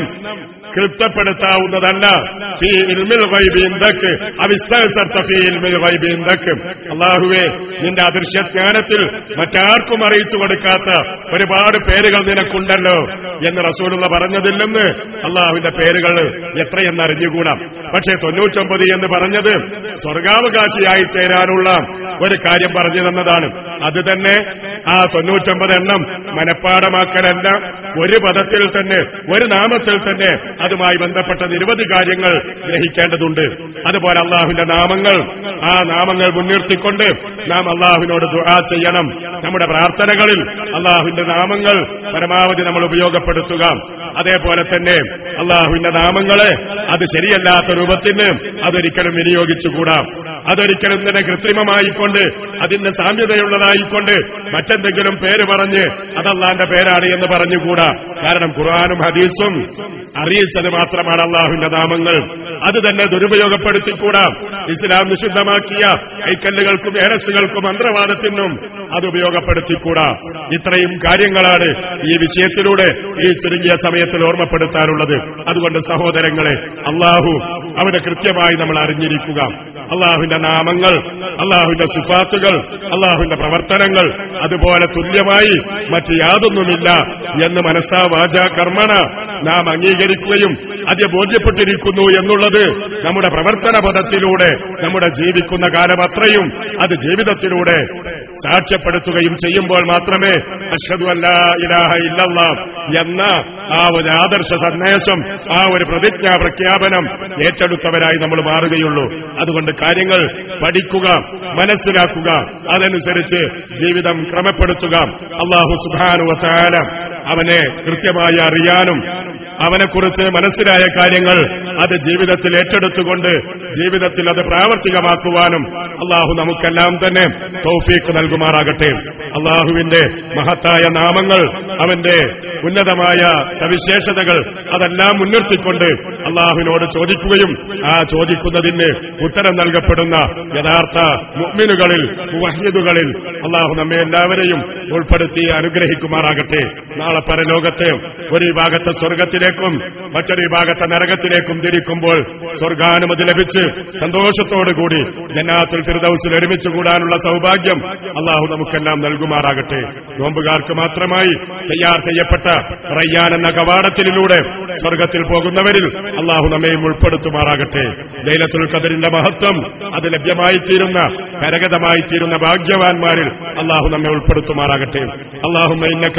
കൃപ്തപ്പെടുത്താവുന്നതല്ല ഫീ ഇൽമിൽ ഗൈബി ഇൻദക്ക് അവിസ്തഅ്സർത ഫീ ഇൽമിൽ ഗൈബി ഇൻദക്ക് അള്ളാഹുവേ നിന്റെ അദൃശ്യജ്ഞാനത്തിൽ മറ്റാർക്കും അറിയിച്ചു കൊടുക്കാത്ത ഒരുപാട് പേരുകൾ നിനക്കുണ്ടല്ലോ എന്ന് റസൂലുള്ള പറഞ്ഞതില്ലെന്ന് അള്ളാഹുവിന്റെ പേരുകൾ എത്രയെന്ന് അറിഞ്ഞുകൂടാ പക്ഷേ തൊണ്ണൂറ്റൊമ്പത് എന്ന് പറഞ്ഞത് സ്വർഗാവകാശിയായി ചേരാനുള്ള ഒരു കാര്യം പറഞ്ഞു തന്നതാണ് അത് തന്നെ ആ തൊണ്ണൂറ്റൊമ്പത് എണ്ണം മനഃപ്പാടമാക്കലല്ല ഒരു പദത്തിൽ തന്നെ ഒരു നാമത്തിൽ തന്നെ അതുമായി ബന്ധപ്പെട്ട നിരവധി കാര്യങ്ങൾ ഗ്രഹിക്കേണ്ടതുണ്ട് അതുപോലെ അള്ളാഹുവിന്റെ നാമങ്ങൾ ആ നാമങ്ങൾ മുൻനിർത്തിക്കൊണ്ട് നാം അള്ളാഹുവിനോട് ദുആ ചെയ്യണം നമ്മുടെ പ്രാർത്ഥനകളിൽ അള്ളാഹുവിന്റെ നാമങ്ങൾ പരമാവധി നമ്മൾ ഉപയോഗപ്പെടുത്തുക അതേപോലെ തന്നെ അള്ളാഹുവിന്റെ നാമങ്ങളെ അത് ശരിയല്ലാത്ത രൂപത്തിന് അതൊരിക്കലും വിനിയോഗിച്ചുകൂടാ അതൊരിക്കലും തന്നെ കൃത്രിമമായിക്കൊണ്ട് അതിന്റെ സാമ്യതയുള്ളതായിക്കൊണ്ട് മറ്റെന്തെങ്കിലും പേര് പറഞ്ഞ് അതല്ലാന്റെ പേരാണ് എന്ന് പറഞ്ഞുകൂടാ കാരണം ഖുർആാനും ഹദീസും അറിയിച്ചത് മാത്രമാണ് അള്ളാഹുവിന്റെ നാമങ്ങൾ അത് തന്നെ ദുരുപയോഗപ്പെടുത്തിക്കൂടാ ഇസ്ലാം നിഷിദ്ധമാക്കിയ ഐക്കല്ലുകൾക്കും ഏരസുകൾക്കും മന്ത്രവാദത്തിനും അത് ഉപയോഗപ്പെടുത്തിക്കൂടാ ഇത്രയും കാര്യങ്ങളാണ് ഈ വിഷയത്തിലൂടെ ഈ ചുരുങ്ങിയ സമയത്തിൽ ഓർമ്മപ്പെടുത്താനുള്ളത് അതുകൊണ്ട് സഹോദരങ്ങളെ അള്ളാഹു അവിടെ കൃത്യമായി നമ്മൾ അറിഞ്ഞിരിക്കുക അള്ളാഹുവിന്റെ നാമങ്ങൾ അള്ളാഹുവിന്റെ സുഫാത്തുകൾ അള്ളാഹുവിന്റെ പ്രവർത്തനങ്ങൾ അതുപോലെ തുല്യമായി മറ്റ് യാതൊന്നുമില്ല എന്ന് മനസ്സാ വാച കർമ്മണ നാം അംഗീകരിക്കുകയും അത് ബോധ്യപ്പെട്ടിരിക്കുന്നു എന്നുള്ളത് നമ്മുടെ പ്രവർത്തന പദത്തിലൂടെ നമ്മുടെ ജീവിക്കുന്ന കാലം അത്രയും അത് ജീവിതത്തിലൂടെ സാക്ഷ്യപ്പെടുത്തുകയും ചെയ്യുമ്പോൾ മാത്രമേ അഷ്ഹദു അല്ലാ ഇലാഹ ഇല്ലല്ല എന്ന ആ ഒരു ആദർശ സന്ദേശം ആ ഒരു പ്രതിജ്ഞാ പ്രഖ്യാപനം ഏറ്റെടുത്തവരായി നമ്മൾ മാറുകയുള്ളൂ അതുകൊണ്ട് കാര്യങ്ങൾ പഠിക്കുക മനസ്സിലാക്കുക അതനുസരിച്ച് ജീവിതം ക്രമപ്പെടുത്തുക അള്ളാഹു സുബാനുവത്താല അവനെ കൃത്യമായി അറിയാനും അവനെക്കുറിച്ച് മനസ്സിലായ കാര്യങ്ങൾ അത് ജീവിതത്തിൽ ഏറ്റെടുത്തുകൊണ്ട് ജീവിതത്തിൽ അത് പ്രാവർത്തികമാക്കുവാനും അള്ളാഹു നമുക്കെല്ലാം തന്നെ തൗഫീക്ക് നൽകുമാറാകട്ടെ അള്ളാഹുവിന്റെ മഹത്തായ നാമങ്ങൾ അവന്റെ ഉന്നതമായ സവിശേഷതകൾ അതെല്ലാം മുൻനിർത്തിക്കൊണ്ട് അള്ളാഹുവിനോട് ചോദിക്കുകയും ആ ചോദിക്കുന്നതിന് ഉത്തരം നൽകപ്പെടുന്ന യഥാർത്ഥ മുഅ്മിനുകളിൽ മുവഹ്യിദുകളിൽ അള്ളാഹു നമ്മെ എല്ലാവരെയും ഉൾപ്പെടുത്തി അനുഗ്രഹിക്കുമാറാകട്ടെ നാളെ പരലോകത്തെ ഒരു വിഭാഗത്തെ സ്വർഗത്തിലേക്കും മറ്റൊരു വിഭാഗത്തെ നരകത്തിലേക്കും തിരിക്കുമ്പോൾ സ്വർഗാനുമതി ലഭിച്ച് സന്തോഷത്തോടുകൂടി ജന്നാത്തുൽ ഫിർദൌസിൽ ഒരുമിച്ച് കൂടാനുള്ള സൗഭാഗ്യം അള്ളാഹു നമുക്കെല്ലാം നൽകുമാറാകട്ടെ നോമ്പുകാർക്ക് മാത്രമായി തയ്യാർ ചെയ്യപ്പെട്ട റയ്യാൻ എന്ന കവാടത്തിലൂടെ സ്വർഗത്തിൽ പോകുന്നവരിൽ അള്ളാഹു നമ്മയും ഉൾപ്പെടുത്തുമാറാകട്ടെ ലൈലത്തുൽ ഖദറിന്റെ മഹത്വം അത് ലഭ്യമായി തീരുന്ന കരഗതമായി തീരുന്ന ഭാഗ്യവാന്മാരിൽ അള്ളാഹു നമ്മെ ഉൾപ്പെടുത്തുമാറാകട്ടെ അള്ളാഹു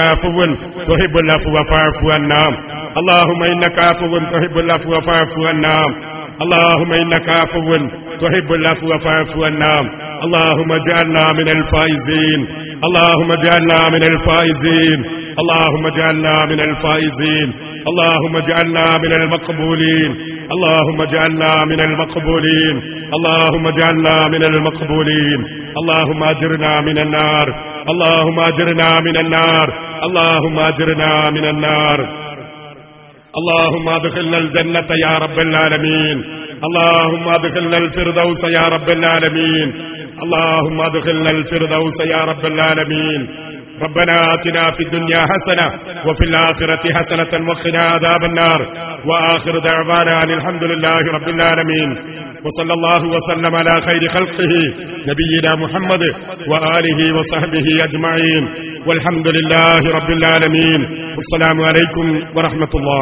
തുഹിബുൽ അഫ്വ ഫഅഫു അന്നാം اللهم إنك عفو تحب العفو فاعف عنا اللهم إنك عفو تحب العفو فاعف عنا اللهم اجعلنا من الفائزين اللهم اجعلنا من الفائزين اللهم اجعلنا من الفائزين اللهم اجعلنا من المقبولين اللهم اجعلنا من المقبولين اللهم اجعلنا من المقبولين اللهم اجرنا من النار اللهم اجرنا من النار اللهم اجرنا من النار اللهم ادخلنا الجنة يا رب العالمين اللهم ادخلنا الفردوس يا رب العالمين اللهم ادخلنا الفردوس يا رب العالمين ربنا آتنا في الدنيا حسنة وفي الآخرة حسنة وقنا عذاب النار وآخر دعوانا أن الحمد لله رب العالمين وصلى الله وسلم على خير خلقه نبينا محمد وآله وصحبه أجمعين والحمد لله رب العالمين والسلام عليكم ورحمة الله